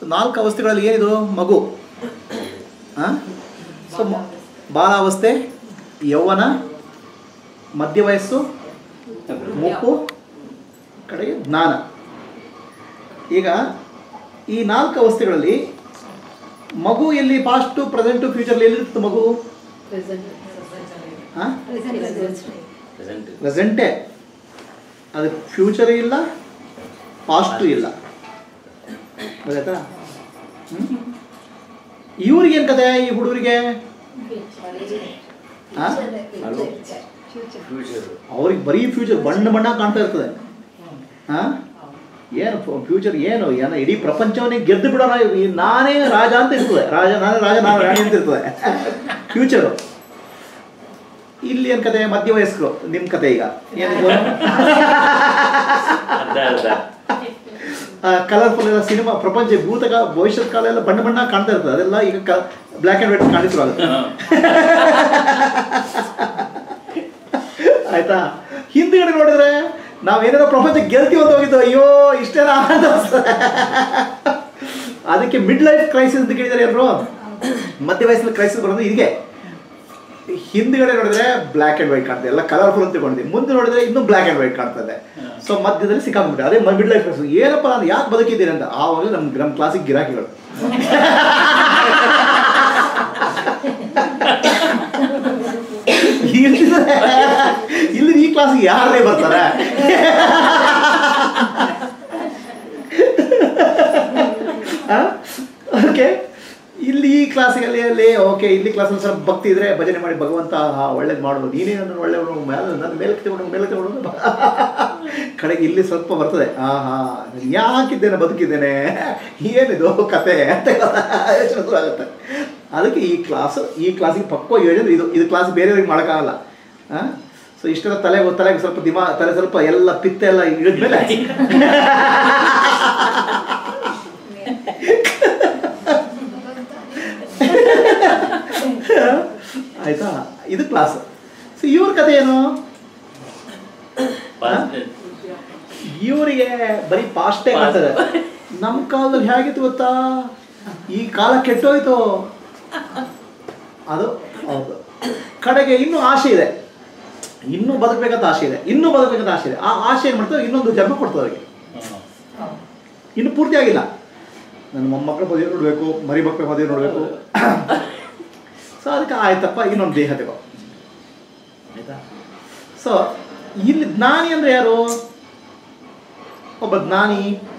So ನಾಲ್ಕು ಅವಸ್ಥೆಗಳಲ್ಲಿ ಏನಿದು ಮಗು ಹಾಂ ಸೊ ಮ- ಬಾಲಾವಸ್ಥೆ ಯೌವನ ಮಧ್ಯ ವಯಸ್ಸು ಮುಪ್ಪು ಕಡೆಗೆ ಜ್ಞಾನ ಈಗ ಈ ನಾಲ್ಕು ಅವಸ್ಥೆಗಳಲ್ಲಿ ಮಗು ಎಲ್ಲಿ ಪಾಸ್ಟು ಪ್ರೆಸೆಂಟು ಫ್ಯೂಚರ್ಲಿ ಎಲ್ಲಿರುತ್ತೆ ಮಗು ಹಾಂ ಪ್ರೆಸೆಂಟ್ ಪ್ರೆಸೆಂಟೇ ಅದು ಫ್ಯೂಚರ್ ಇಲ್ಲ ಪಾಸ್ಟು ಇಲ್ಲ ಗೊತ್ತಾಯ್ತಾ ಇವ್ರಿಗೆ ಏನು ಕತೆ ಈ ಹುಡುಗರಿಗೆ ಹಾಂ ಫ್ಯೂಚರ್ ಅವ್ರಿಗೆ ಬರೀ ಫ್ಯೂಚರ್ ಬಣ್ಣ ಬಣ್ಣ ಕಾಣ್ತಾ ಇರ್ತದೆ ಹಾಂ ಏನು ಫ್ಯೂಚರ್ ಏನು ಏನೋ ಇಡೀ ಪ್ರಪಂಚವನ್ನೇ ಗೆದ್ದು ಬಿಡೋಣ ಈ ನಾನೇ ರಾಜ ಅಂತ ಇರ್ತದೆ ರಾಜ ನಾನೇ ರಾಜ ನಾನು ರಾಣಿ ಅಂತ ಇರ್ತದೆ ಫ್ಯೂಚರು ಇಲ್ಲಿ ಏನು ಕತೆ ಮಧ್ಯವಯಸ್ಕರು ನಿಮ್ಮ ಕತೆ ಈಗ ಏನಿದು ಅರ್ಧ ಅರ್ಧ ಕಲರ್ಫುಲ್ ಎಲ್ಲ ಸಿನಿಮಾ ಪ್ರಪಂಚ ಭೂತಕಾಲ ಭವಿಷ್ಯತ್ ಕಾಲ ಎಲ್ಲ ಬಣ್ಣ ಬಣ್ಣ ಕಾಣ್ತಾ ಇರ್ತದೆ ಅದೆಲ್ಲ ಈಗ ಬ್ಲ್ಯಾಕ್ ಆ್ಯಂಡ್ ವೈಟ್ ಕಾಣಿಸ್ರು ಆಗುತ್ತೆ ಆಯ್ತಾ ಹಿಂದ್ಗಡೆ ನೋಡಿದ್ರೆ ನಾವೇನಾರ ಪ್ರಪಂಚ ಗೆಲ್ತೀವಿ ಅಂತ ಹೋಗಿದ್ದು ಅಯ್ಯೋ ಇಷ್ಟೇನ ಅಂತ ಅನ್ಸ್ತದೆ. ಅದಕ್ಕೆ ಮಿಡ್ ಲೈಫ್ ಕ್ರೈಸಿಸ್ ಅಂತ ಕೇಳಿದ್ದಾರೆ ಎಲ್ಲರೂ ಮಧ್ಯ ವಯಸ್ಸಲ್ಲಿ ಕ್ರೈಸಿಸ್ ಬರೋದು ಇದಕ್ಕೆ ಹಿಂದ್ಗಡೆ ನೋಡಿದ್ರೆ ಬ್ಲ್ಯಾಕ್ ಅಂಡ್ ವೈಟ್ ಕಾಣ್ತದೆ ಎಲ್ಲ ಕಲರ್ಫುಲ್ ಅಂತ ತಿಳ್ಕೊಂಡಿದ್ದೆ ಮುಂದೆ ನೋಡಿದ್ರೆ ಇನ್ನೂ ಬ್ಲ್ಯಾಕ್ ಅಂಡ್ ವೈಟ್ ಕಾಣ್ತದೆ ಸೊ ಮಧ್ಯದಲ್ಲಿ ಸಿಕ್ಕಾಕ್ಬಿಟ್ಟೆ ಅದೇ ಮಿಡ್ ಲೈಫ್ ಕ್ರೈಸಿಸ್ ಏನಪ್ಪ ನಾನು ಯಾಕೆ ಬದುಕಿದ್ದೀನಿ ಅಂತ ಆವಾಗ ನಮ್ಮ ನಮ್ಮ ಕ್ಲಾಸಿಗೆ ಗಿರಾಕಿಗಳು ಇಲ್ಲಿದ್ರೆ ಇಲ್ಲಿ ಈ ಕ್ಲಾಸಿಗೆ ಯಾರೇ ಬರ್ತಾರೆ ಓಕೆ ಇಲ್ಲಿ ಈ ಕ್ಲಾಸಿಗಲ್ಲಿ ಅಲ್ಲಿ ಓಕೆ ಇಲ್ಲಿ ಕ್ಲಾಸಲ್ಲಿ ಸ್ವಲ್ಪ ಭಕ್ತಿ ಇದ್ರೆ ಭಜನೆ ಮಾಡಿ ಭಗವಂತ ಒಳ್ಳೇದು ಮಾಡೋದು ನೀನೇ ನನ್ನ ಒಳ್ಳೆಯವನು ಮೇಲೆ ನನ್ನ ಮೇಲೆ ತಗೊಂಡು ಮೇಲೆ ತಗೊಂಡು ಕಡೆಗೆ ಇಲ್ಲಿ ಸ್ವಲ್ಪ ಬರ್ತದೆ ಆ ಹಾ ಯಾಕಿದ್ದೇನೆ ಬದುಕಿದ್ದೇನೆ ಏನಿದು ಕತೆ ಅಂತ ಯೋಚನೆ ಶುರು ಆಗುತ್ತೆ ಅದಕ್ಕೆ ಈ ಕ್ಲಾಸ್ ಈ ಕ್ಲಾಸಿಗೆ ಪಕ್ವ ಯೋಜನೆ ಇದು ಇದು ಕ್ಲಾಸ್ ಬೇರೆಯವ್ರಿಗೆ ಮಾಡೋಕ್ಕಾಗಲ್ಲ ಹಾಂ ಸೊ ಇಷ್ಟೆಲ್ಲ ತಲೆ ತಲೆಗೆ ಸ್ವಲ್ಪ ದಿಮಾ ತಲೆ ಸ್ವಲ್ಪ ಎಲ್ಲ ಪಿತ್ತ ಎಲ್ಲ ಇಳಿದ್ಮೇಲೆ ಆಯ್ತಾ ಇದು ಕ್ಲಾಸ್ ಸೊ ಇವ್ರ ಕತೆ ಏನು ಪಾಸ್ಟ್ ಇವರಿಗೆ ಬರೀ ಪಾಸ್ಟೇ ಕಾಣ್ತದೆ ನಮ್ಮ ಕಾಲದಲ್ಲಿ ಹೇಗಿತ್ತು ಗೊತ್ತಾ ಈ ಕಾಲ ಕೆಟ್ಟೋಯ್ತು ಅದು ಹೌದು ಕಡೆಗೆ ಇನ್ನೂ ಆಸೆ ಇದೆ ಇನ್ನೂ ಬದುಕಬೇಕಂತ ಆಸೆ ಇದೆ ಇನ್ನೂ ಬದುಕಬೇಕಂತ ಆಸೆ ಇದೆ ಆ ಆಸೆ ಏನು ಮಾಡ್ತದೆ ಇನ್ನೊಂದು ಜನ್ಮ ಕೊಡ್ತದೆ ಅವರಿಗೆ ಇನ್ನು ಪೂರ್ತಿ ಆಗಿಲ್ಲ ನನ್ನ ಮೊಮ್ಮಕ್ಕಳ ಮದುವೆ ನೋಡಬೇಕು ಮರಿ ಮಕ್ಕಳ ಮದುವೆ ನೋಡಬೇಕು ಸೊ ಅದಕ್ಕೆ ಆಯ್ತಪ್ಪ ಇನ್ನೊಂದು ದೇಹ ತಗೋ ಆಯ್ತಾ ಸೊ ಇಲ್ಲಿ ಜ್ಞಾನಿ ಅಂದ್ರೆ ಯಾರು ಒಬ್ಬ ಜ್ಞಾನಿ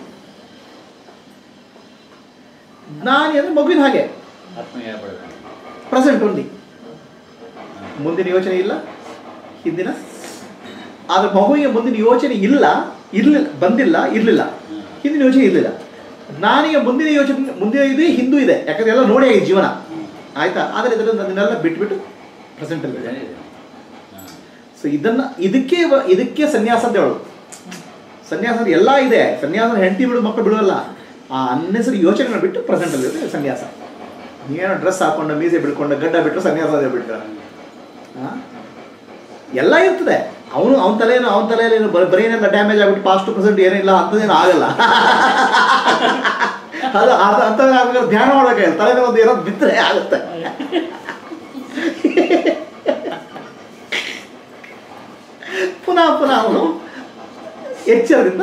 ಜ್ಞಾನಿ ಅಂದ್ರೆ ಮಗುವಿನ ಹಾಗೆ ಆತ್ಮಜ್ಞಾನ ಪಡ್ತಾನೆ ಪ್ರೆಸೆಂಟ್ ಓನ್ಲಿ ಮುಂದಿನ ಯೋಚನೆ ಇಲ್ಲ ಹಿಂದಿನ ಆದ್ರೆ ಮಗುವಿಗೆ ಮುಂದಿನ ಯೋಚನೆ ಇಲ್ಲ ಇರ್ಲಿಲ್ಲ ಬಂದಿಲ್ಲ ಇರಲಿಲ್ಲ ಹಿಂದಿನ ಯೋಚನೆ ಇರಲಿಲ್ಲ ಜ್ಞಾನಿಗೆ ಮುಂದಿನ ಯೋಚನೆ ಮುಂದಿನ ಇದೆ ಹಿಂದೂ ಇದೆ ಯಾಕಂದ್ರೆ ಎಲ್ಲ ನೋಡಿ ಆಗಿದೆ ಜೀವನ ಆಯ್ತಾ ಆದರೆ ಇದರಲ್ಲಿ ಅದನ್ನೆಲ್ಲ ಬಿಟ್ಬಿಟ್ಟು ಪ್ರೆಸೆಂಟಲ್ಲಿ ಇದೆ ಸೊ ಇದನ್ನ ಇದಕ್ಕೆ ವ- ಇದಕ್ಕೆ ಸನ್ಯಾಸ ಅಂತ ಹೇಳೋದು ಸನ್ಯಾಸ ಅಂದ್ರೆ ಎಲ್ಲ ಇದೆ ಸನ್ಯಾಸ ಹೆಂಡತಿ ಬಿಡು ಮಕ್ಕಳು ಬಿಡುವಲ್ಲ ಆ ಅನ್ನೆಸರಿ ಯೋಚನೆ ಬಿಟ್ಟು ಪ್ರೆಸೆಂಟ್ ಅಲ್ಲಿ ಇರುತ್ತೆ ಸನ್ಯಾಸ ನೀವೇನೋ ಡ್ರೆಸ್ ಹಾಕೊಂಡು ಮೀಸೆ ಬಿಡ್ಕೊಂಡು ಗಡ್ಡ ಬಿಟ್ಟು ಸನ್ಯಾಸ ಅದೇ ಬಿಟ್ರೆ ಎಲ್ಲ ಇರ್ತದೆ ಅವನು ಅವನ ತಲೆಯನ್ನು ಅವನ ತಲೆಯಲ್ಲಿ ಏನು ಬ್ರೈನೆಲ್ಲ ಡ್ಯಾಮೇಜ್ ಆಗ್ಬಿಟ್ಟು ಪಾಸ್ಟ್ ಪ್ರೆಸೆಂಟ್ ಏನಿಲ್ಲ ಅಂಥದ್ದೇನು ಆಗಲ್ಲ ಅದು ಅದು ಅಂತ ಆಗ್ಬೇಕಾದ್ರೆ ಧ್ಯಾನ ಮಾಡೋಕ್ಕಾಗಲ್ಲ ತಲೆ ಮೇಲೆ ಒಂದು ಏನೋ ಬಿತ್ತರೆ ಆಗುತ್ತೆ ಪುನಃ ಪುನಃ ಅವನು ಎಚ್ಚರದಿಂದ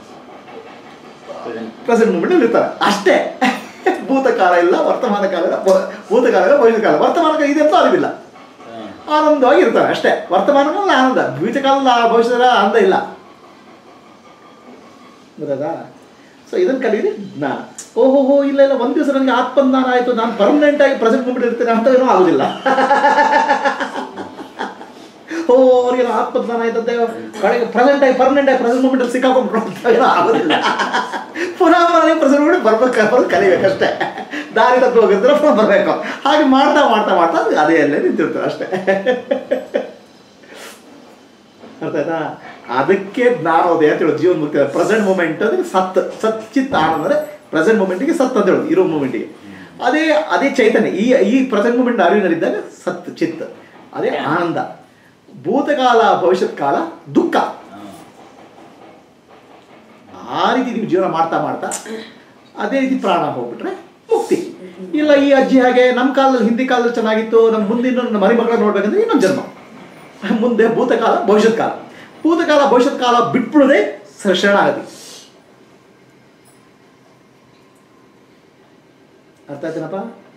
ಪ್ರೆಸೆಂಟ್ ಮೂಮೆಂಟ್ ಇರ್ತಾರೆ ಅಷ್ಟೇ ಭೂತಕಾಲ ಇಲ್ಲ ವರ್ತಮಾನ ಕಾಲ ಇಲ್ಲ ಭ- ಭೂತಕಾಲ ಇಲ್ಲ ಭವಿಷ್ಯ ಕಾಲ ವರ್ತಮಾನ ಕಾಲ ಇದೆ ಅಂತ ಅರಿವಿಲ್ಲ ಆನಂದವಾಗಿ ಇರ್ತಾರೆ ಅಷ್ಟೇ ವರ್ತಮಾನದಲ್ಲಿ ಆನಂದ ಭವಿಷ್ಯಕಾಲದ ಭವಿಷ್ಯದ ಆನಂದ ಇಲ್ಲ ಗೊತ್ತಾಯ್ತಾ ಸೊ ಇದನ್ನು ಕಲಿಯಿರಿ ಜ್ಞಾನ ಓಹೋ ಹೋ ಇಲ್ಲ ಇಲ್ಲ ಒಂದು ದಿವಸ ನನಗೆ ಆತ್ಮಜ್ಞಾನ ಆಯಿತು ನಾನು ಪರ್ಮನೆಂಟ್ ಆಗಿ ಪ್ರೆಸೆಂಟ್ ಮೂಮೆಂಟ್ ಇರ್ತೇನೆ ಅಂತ ಏನೂ ಆಗುದಿಲ್ಲ ಓ ಅವ್ರಿಗೆ ಆತ್ಮಜ್ಞಾನ ಆಯ್ತಂತೆ ಕಡೆಗೆ ಪ್ರೆಸೆಂಟ್ ಆಗಿ ಪರ್ಮನೆಂಟ್ ಆಗಿ ಪ್ರೆಸೆಂಟ್ ಮೂಮೆಂಟ್ ಸಿಕ್ಕಾಕೊಂಡ್ರು ಅಂತ ಏನೂ ಆಗೋದಿಲ್ಲ ಪುನಃ ಮನೆಗೆ ಪ್ರೆಸೆಂಟ್ ಮೂಮೆಂಟ್ ಬರ್ಬೇಕಾದ್ರೆ ಕಲಿಬೇಕಷ್ಟೇ ದಾರಿ ತಪ್ಪಿ ಹೋಗಿದ್ರೆ ಪುನಃ ಬರಬೇಕು ಹಾಗೆ ಮಾಡ್ತಾ ಮಾಡ್ತಾ ಮಾಡ್ತಾ ಅದು ಅದೇ ಅಲ್ಲೇ ನಿಂತಿರ್ತಾರೆ ಅಷ್ಟೇ ಅರ್ಥ ಆಯ್ತಾ ಅದಕ್ಕೆ ಜ್ಞಾನೋದಯ ಅಂತ ಹೇಳೋದು ಜೀವನ ಮುಕ್ತಿ ಪ್ರೆಸೆಂಟ್ ಮೂಮೆಂಟ್ ಅಂದ್ರೆ ಸತ್ ಸಚ್ಚಿತ್ ಆನಂದ ಅಂದ್ರೆ ಪ್ರೆಸೆಂಟ್ ಮೂಮೆಂಟಿಗೆ ಸತ್ ಅಂತ ಹೇಳೋದು ಇರೋ ಮೂಮೆಂಟಿಗೆ ಅದೇ ಅದೇ ಚೈತನ್ಯ ಈ ಈ ಪ್ರೆಸೆಂಟ್ ಮೂಮೆಂಟ್ ಅರಿವಿನಲ್ಲಿದ್ದಾಗ ಸತ್ ಚಿತ್ ಅದೇ ಆನಂದ ಭೂತಕಾಲ ಭವಿಷ್ಯತ್ ಕಾಲ ದುಃಖ ಆ ರೀತಿ ನೀವು ಜೀವನ ಮಾಡ್ತಾ ಮಾಡ್ತಾ ಅದೇ ರೀತಿ ಪ್ರಾಣ ಹೋಗ್ಬಿಟ್ರೆ ಮುಕ್ತಿ ಇಲ್ಲ ಈ ಅಜ್ಜಿ ಹಾಗೆ ನಮ್ಮ ಕಾಲದಲ್ಲಿ ಹಿಂದಿ ಕಾಲದಲ್ಲಿ ಚೆನ್ನಾಗಿತ್ತು ನಮ್ಮ ಮುಂದಿನ ನನ್ನ ಮರಿ ಮಕ್ಕಳ ನೋಡ್ಬೇಕಂದ್ರೆ ಇನ್ನೊಂದು ಜನ್ಮ ಮುಂದೆ ಭೂತಕಾಲ ಭವಿಷ್ಯತ್ ಕಾಲ ಭೂತಕಾಲ ಭವಿಷ್ಯತ್ ಕಾಲ ಬಿಟ್ಬಿಡದೆ ಶರಣಾಗತಿ ಅರ್ಥ ಆಯ್ತೇನಪ್ಪ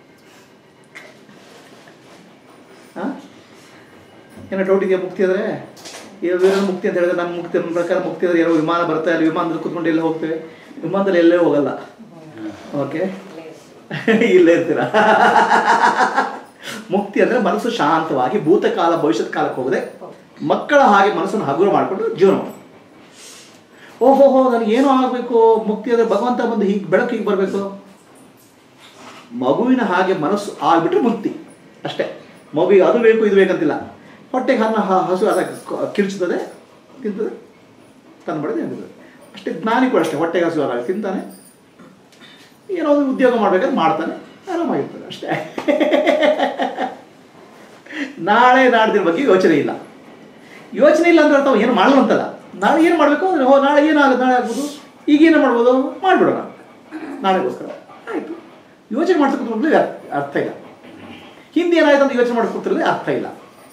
ಹಾಂ ಏನೋ ಡೌಟ್ ಇದೆಯಾ ಮುಕ್ತಿ ಅಂದರೆ ಏನೋ ಮುಕ್ತಿ ಅಂತ ಹೇಳಿದ್ರೆ ನಮ್ಮ ಮುಕ್ತಿ ನಮ್ಮ ಪ್ರಕಾರ ಮುಕ್ತಿ ಅಂದರೆ ಏನೋ ವಿಮಾನ ಬರುತ್ತೆ ಅಲ್ಲಿ ವಿಮಾನದಲ್ಲಿ ಕೂತ್ಕೊಂಡು ಎಲ್ಲ ಹೋಗ್ತೇವೆ ವಿಮಾನದಲ್ಲಿ ಎಲ್ಲೇ ಹೋಗಲ್ಲ ಓಕೆ ಇಲ್ಲೇ ಇರ್ತೀರಾ ಮುಕ್ತಿ ಅಂದರೆ ಮನಸ್ಸು ಶಾಂತವಾಗಿ ಭೂತಕಾಲ ಭವಿಷ್ಯತ್ ಕಾಲಕ್ಕೆ ಹೋಗದೆ ಮಕ್ಕಳ ಹಾಗೆ ಮನಸ್ಸನ್ನು ಹಗುರ ಮಾಡಿಕೊಂಡು ಜೀವನ ಮಾಡು. ಓಹೋ ಹೋ ನನಗೆ ಏನೋ ಆಗಬೇಕು ಮುಕ್ತಿ ಅಂದರೆ ಭಗವಂತ ಬಂದು ಹೀಗೆ ಬೆಳಕು ಹೀಗೆ ಬರಬೇಕು ಮಗುವಿನ ಹಾಗೆ ಮನಸ್ಸು ಆಗ್ಬಿಟ್ರೆ ಮುಕ್ತಿ ಅಷ್ಟೇ ಮಗುವಿಗೆ ಅದು ಬೇಕು ಇದು ಬೇಕಂತಿಲ್ಲ ಹೊಟ್ಟೆಗೆ ಅನ್ನ ಹ- ಹಸು ಅದ ಕ- ಕಿರ್ಚುತ್ತದೆ ತಿಂತದೆ ತನ್ನ ಬಡಿದೆ ತಿಂತದೆ ಅಷ್ಟೇ ಜ್ಞಾನಿ ಕೂಡ ಅಷ್ಟೇ ಹೊಟ್ಟೆಗೆ ಹಸು ಆದಾಗ ತಿಂತಾನೆ ಏನೋ ಒಂದು ಉದ್ಯೋಗ ಮಾಡ್ಬೇಕಾದ್ರೆ ಮಾಡ್ತಾನೆ ಆರಾಮಾಗಿರ್ತಾನೆ ಅಷ್ಟೇ ನಾಳೆ ನಾಡ್ದಿನ ಬಗ್ಗೆ ಯೋಚನೆ ಇಲ್ಲ ಯೋಚನೆ ಇಲ್ಲ ಅಂದ್ರೆ ಅರ್ಥ ಏನು ಮಾಡಲ್ಲ ಅಂತಲ್ಲ ನಾಳೆ ಏನು ಮಾಡಬೇಕು ಅಂದರೆ ಹೋ ನಾಳೆ ಏನಾಗುತ್ತೆ ನಾಳೆ ಆಗ್ಬೋದು ಈಗ ಏನು ಮಾಡ್ಬೋದು ಮಾಡಿಬಿಡೋಣ ನಾಳೆಗೋಸ್ಕರ ಆಯಿತು ಯೋಚನೆ ಮಾಡ್ತಾ ಕೂತ್ಕೊಂಡ್ರೆ ಅರ್ಥ ಇಲ್ಲ ಹಿಂದೆ ಏನಾಯ್ತು ಅಂತ ಯೋಚನೆ ಮಾಡಿ ಕೂತಿರೋದೇ ಅರ್ಥ ಇಲ್ಲ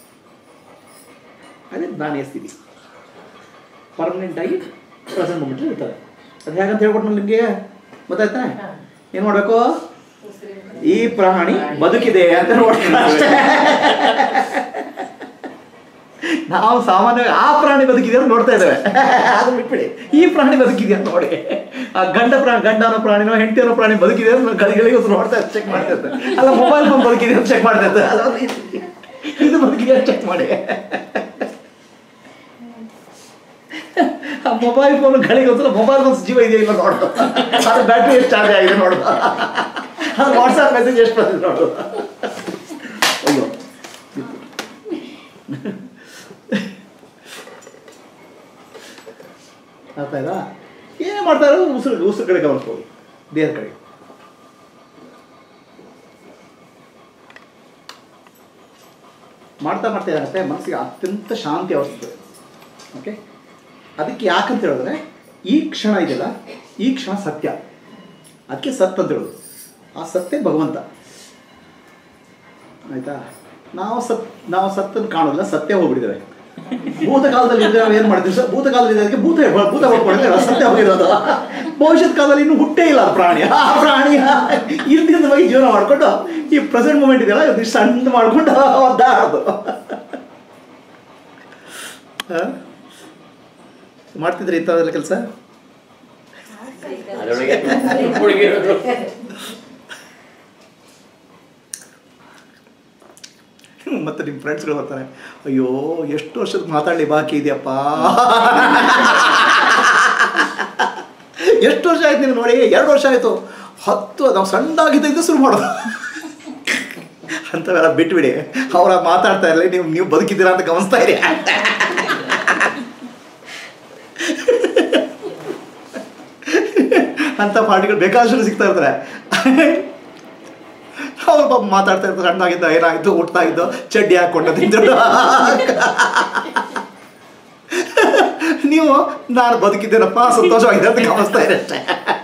ಅದೇ ಜ್ಞಾನಿಯ ಸ್ಥಿತಿ ಪರ್ಮನೆಂಟ್ ಆಗಿ ಪ್ರೆಸೆಂಟ್ ಮೂಮೆಂಟ್ ಇರ್ತದೆ ಅದು ಹೇಗಂತ ಹೇಳ್ಕೊಟ್ಟು ನಿಮಗೆ ಗೊತ್ತಾಯ್ತಾ ಏನು ಮಾಡಬೇಕು ಈ ಪ್ರಾಣಿ ಬದುಕಿದೆ ಅಂತ ನೋಡ್ತಾರೆ ಅಷ್ಟೇ ನಾವು ಸಾಮಾನ್ಯವಾಗಿ ಆ ಪ್ರಾಣಿ ಬದುಕಿದೆ ಅಂತ ನೋಡ್ತಾ ಇದ್ದೇವೆ ಅದು ಬಿಟ್ಬಿಡಿ ಈ ಪ್ರಾಣಿ ಬದುಕಿದೆ ಅಂತ ನೋಡಿ ಆ ಗಂಡ ಪ್ರಾಣಿ ಗಂಡ ಅನ್ನೋ ಪ್ರಾಣಿನೋ ಹೆಂಡತಿ ಅನ್ನೋ ಪ್ರಾಣಿ ಬದುಕಿದೆ ಅಂತ ನಾವು ಗಳಿಗಳಿಗೆ ಹೊತ್ತು ನೋಡ್ತಾ ಚೆಕ್ ಮಾಡ್ತಾ ಇರ್ತಾರೆ ಅಲ್ಲ ಮೊಬೈಲ್ ಫೋನ್ ಬದುಕಿದೆ ಅಂತ ಚೆಕ್ ಮಾಡ್ತಾ ಇರ್ತಾರೆ ಅದೊಂದು ಇದು- ಇದು ಬದುಕಿದೆ ಅಂತ ಚೆಕ್ ಮಾಡಿ ಆ ಮೊಬೈಲ್ ಫೋನ್ ಗಳಿಗೆ ಒಂದ್ಸಲ ಮೊಬೈಲ್ ಫೋನ್ಸ್ ಜೀವ ಇದೆಯಾ ಇಲ್ಲ ನೋಡು ಅದು ಬ್ಯಾಟ್ರಿ ಎಷ್ಟು ಚಾರ್ಜ್ ಆಗಿದೆ ನೋಡು ಅದು ವಾಟ್ಸಪ್ ಮೆಸೇಜ್ ಎಷ್ಟು ಬಂದಿದೆ ನೋಡು ಅಯ್ಯೋ ಅರ್ಥ ಆಯ್ತಾ ಏನೇ ಮಾಡ್ತಾ ಇರೋದು ಉಸಿರು ಉಸಿರು ಕಡೆ ಗಮನಿಸ್ಬೋದು ದೇಹದ ಕಡೆ ಮಾಡ್ತಾ ಮಾಡ್ತಾ ಏನಾಗುತ್ತೆ ಮನಸ್ಸಿಗೆ ಅತ್ಯಂತ ಶಾಂತಿ ಅವಸ್ಥೆ ಓಕೆ ಅದಕ್ಕೆ ಯಾಕಂತ ಹೇಳಿದ್ರೆ ಈ ಕ್ಷಣ ಇದೆಯಲ್ಲ ಈ ಕ್ಷಣ ಸತ್ಯ ಅದಕ್ಕೆ ಸತ್ ಅಂತ ಹೇಳೋದು ಆ ಸತ್ಯ ಭಗವಂತ ಆಯ್ತಾ ನಾವು ಸತ್ ನಾವು ಸತ್ತನ್ನು ಕಾಣೋದಿಲ್ಲ ಸತ್ಯ ಹೋಗ್ಬಿಟ್ಟಿದ್ದೇವೆ ಭೂತಕಾಲದಲ್ಲಿ ಇದ್ರೆ ನಾವು ಏನು ಮಾಡ್ತೀವಿ ಸರ್ ಭೂತಕಾಲದಲ್ಲಿ ಇದಕ್ಕೆ ಭೂತ ಭೂತ ಹೊಡ್ಕೊಂಡಿದ್ದೇವೆ ಸತ್ಯ ಹೋಗಿರೋದು ಭವಿಷ್ಯತ್ ಕಾಲದಲ್ಲಿ ಇನ್ನೂ ಹುಟ್ಟೇ ಇಲ್ಲ ಅದು ಪ್ರಾಣಿ ಆ ಪ್ರಾಣಿ ಇಲ್ದಿದ್ದ ಬಗ್ಗೆ ಜೀವನ ಮಾಡಿಕೊಂಡು ಈ ಪ್ರೆಸೆಂಟ್ ಮೂಮೆಂಟ್ ಇದೆಯಲ್ಲ ಇದು ಸಣ್ಣ ಮಾಡಿಕೊಂಡು ಒದ್ದಾಡೋದು ಹ? ಮಾಡ್ತಿದ್ರಿ ಇಂಥದ್ದೆಲ್ಲ ಕೆಲಸ ಅದರೊಳಗೆ ಹುಡುಗಿರೋದು ಮತ್ತೆ ನಿಮ್ಮ ಫ್ರೆಂಡ್ಸ್ಗಳು ಬರ್ತಾರೆ ಅಯ್ಯೋ ಎಷ್ಟು ವರ್ಷದ ಮಾತಾಡಲಿ ಬಾಕಿ ಇದೆಯಪ್ಪ ಎಷ್ಟು ವರ್ಷ ಆಯ್ತು ನೀನು ನೋಡಿ ಎರಡು ವರ್ಷ ಆಯಿತು ಹತ್ತು ನಾವು ಸಣ್ಣದಾಗಿದ್ದ ಶುರು ಮಾಡೋದು ಅಂಥವೆಲ್ಲ ಬಿಟ್ಬಿಡಿ ಅವ್ರ ಮಾತಾಡ್ತಾ ಇರಲಿ ನೀವು ನೀವು ಬದುಕಿದ್ದೀರಾ ಅಂತ ಗಮನಿಸ್ತಾ ಇರಿ ಅಂಥ ಪಾರ್ಟಿಗಳು ಬೇಕಾದಷ್ಟು ಸಿಗ್ತಾ ಇರ್ತಾರೆ ಅವ್ರು ಪಾಪ ಮಾತಾಡ್ತಾ ಇರ್ತಾರೆ ಸಣ್ಣಾಗಿದ್ದ ಏನಾಗಿದ್ದು ಹುಟ್ತಾ ಇದ್ದು ಚಡ್ಡಿ ಹಾಕ್ಕೊಂಡು ತಿಂದ್ರು ನೀವು ನಾನು ಬದುಕಿದ್ದೇನಪ್ಪ ಸಂತೋಷವಾಗಿದೆ ಅಂತ ಗಮನಿಸ್ತಾ ಇರಿ ಅಷ್ಟೇ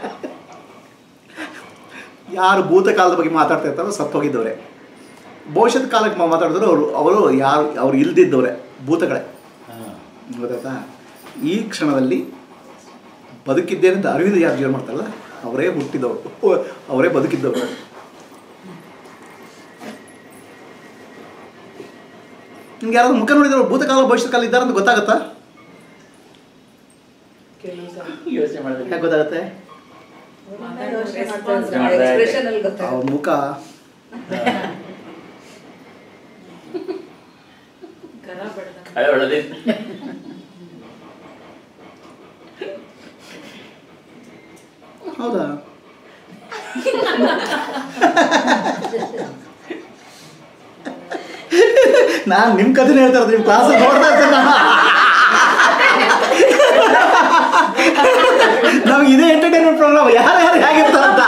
ಯಾರು ಭೂತಕಾಲದ ಬಗ್ಗೆ ಮಾತಾಡ್ತಾ ಇರ್ತಾರೋ ಸತ್ತೋಗಿದ್ದವ್ರೆ ಭವಿಷ್ಯತ್ ಕಾಲಕ್ಕೆ ಮಾ- ಮಾತಾಡಿದ್ರು ಅವರು ಅವರು ಯಾರು ಅವ್ರು ಇಲ್ದಿದ್ದವ್ರೆ ಭೂತಗಳೇ ಹಾಂ ಗೊತ್ತಾಯ್ತಾ ಈ ಕ್ಷಣದಲ್ಲಿ ಬದುಕಿದ್ದೇನೆ ಅಂತ ಅರಿವಿದ ಯಾರು ಜೀವನ ಮಾಡ್ತಾರಲ್ಲ ಅವರೇ ಹುಟ್ಟಿದವರು ಓ, ಅವರೇ ಬದುಕಿದ್ದವರು ನಿಮ್ಗೆ ಯಾರಾದ್ರೂ ಮುಖ ನೋಡಿದ್ರು ಭೂತಕಾಲ ಭವಿಷ್ಯತ್ ಕಾಲ ಇದ್ದಾರೆ ಅಂತ ಗೊತ್ತಾಗತ್ತಾ ಯೋಚನೆ ಮಾಡಿದ್ರೆ ಯಾಕೆ ಗೊತ್ತಾಗತ್ತೆ ಎಕ್ಸ್ಪ್ರೆಷನ್ ಅಲ್ಲಿ ಅವ್ರ ಗೊತ್ತಾಗುತ್ತೆ ಮುಖ ಹಳೆ ಒಳ್ಳೆದೇ ಹೌದಾ ನಾನು ನಿಮ್ಮ ಕಥೆನೇ ಹೇಳ್ತಾ ಇರೋದು ನಿಮ್ಮ ಕ್ಲಾಸಲ್ಲಿ ನೋಡ್ತಾ ಇರ್ತೇನೆ ನಾನು ನಮ್ಗೆ ಇದೇ ಎಂಟರ್ಟೈನ್ಮೆಂಟ್ ಪ್ರೋಗ್ರಾಮ್ ಯಾರು ಯಾರು ಹೇಗಿರ್ತಾರಂತ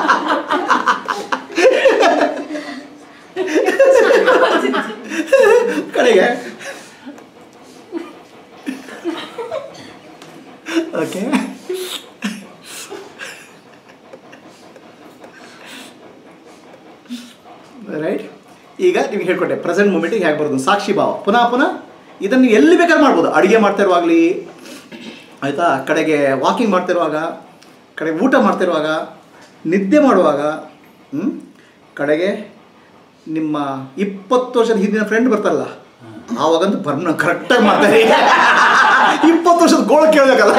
ಕಡೆಗೆ ಓಕೆ ರೈಟ್ ಈಗ ನಿಮ್ಗೆ ಹೇಳ್ಕೊಟ್ಟೆ ಪ್ರೆಸೆಂಟ್ ಮೂಮೆಂಟಿಗೆ ಹೇಗೆ ಬರೋದು ಸಾಕ್ಷಿ ಭಾವ ಪುನಃ ಪುನಃ ಇದನ್ನು ನೀವು ಎಲ್ಲಿ ಬೇಕಾದ್ರೂ ಮಾಡ್ಬೋದು ಅಡುಗೆ ಮಾಡ್ತಿರುವಾಗಲಿ ಆಯಿತಾ ಕಡೆಗೆ ವಾಕಿಂಗ್ ಮಾಡ್ತಿರುವಾಗ ಕಡೆಗೆ ಊಟ ಮಾಡ್ತಿರುವಾಗ ನಿದ್ದೆ ಮಾಡುವಾಗ ಹ್ಮ್? ಕಡೆಗೆ ನಿಮ್ಮ ಇಪ್ಪತ್ತು ವರ್ಷದ ಹಿಂದಿನ ಫ್ರೆಂಡ್ ಬರ್ತಾರಲ್ಲ ಆವಾಗಂತೂ ಬರ್ನ ಕರೆಕ್ಟಾಗಿ ಮಾಡ್ತಾರೆ ಇಪ್ಪತ್ತು ವರ್ಷದ ಗೋಳು ಕೇಳಬೇಕಲ್ಲ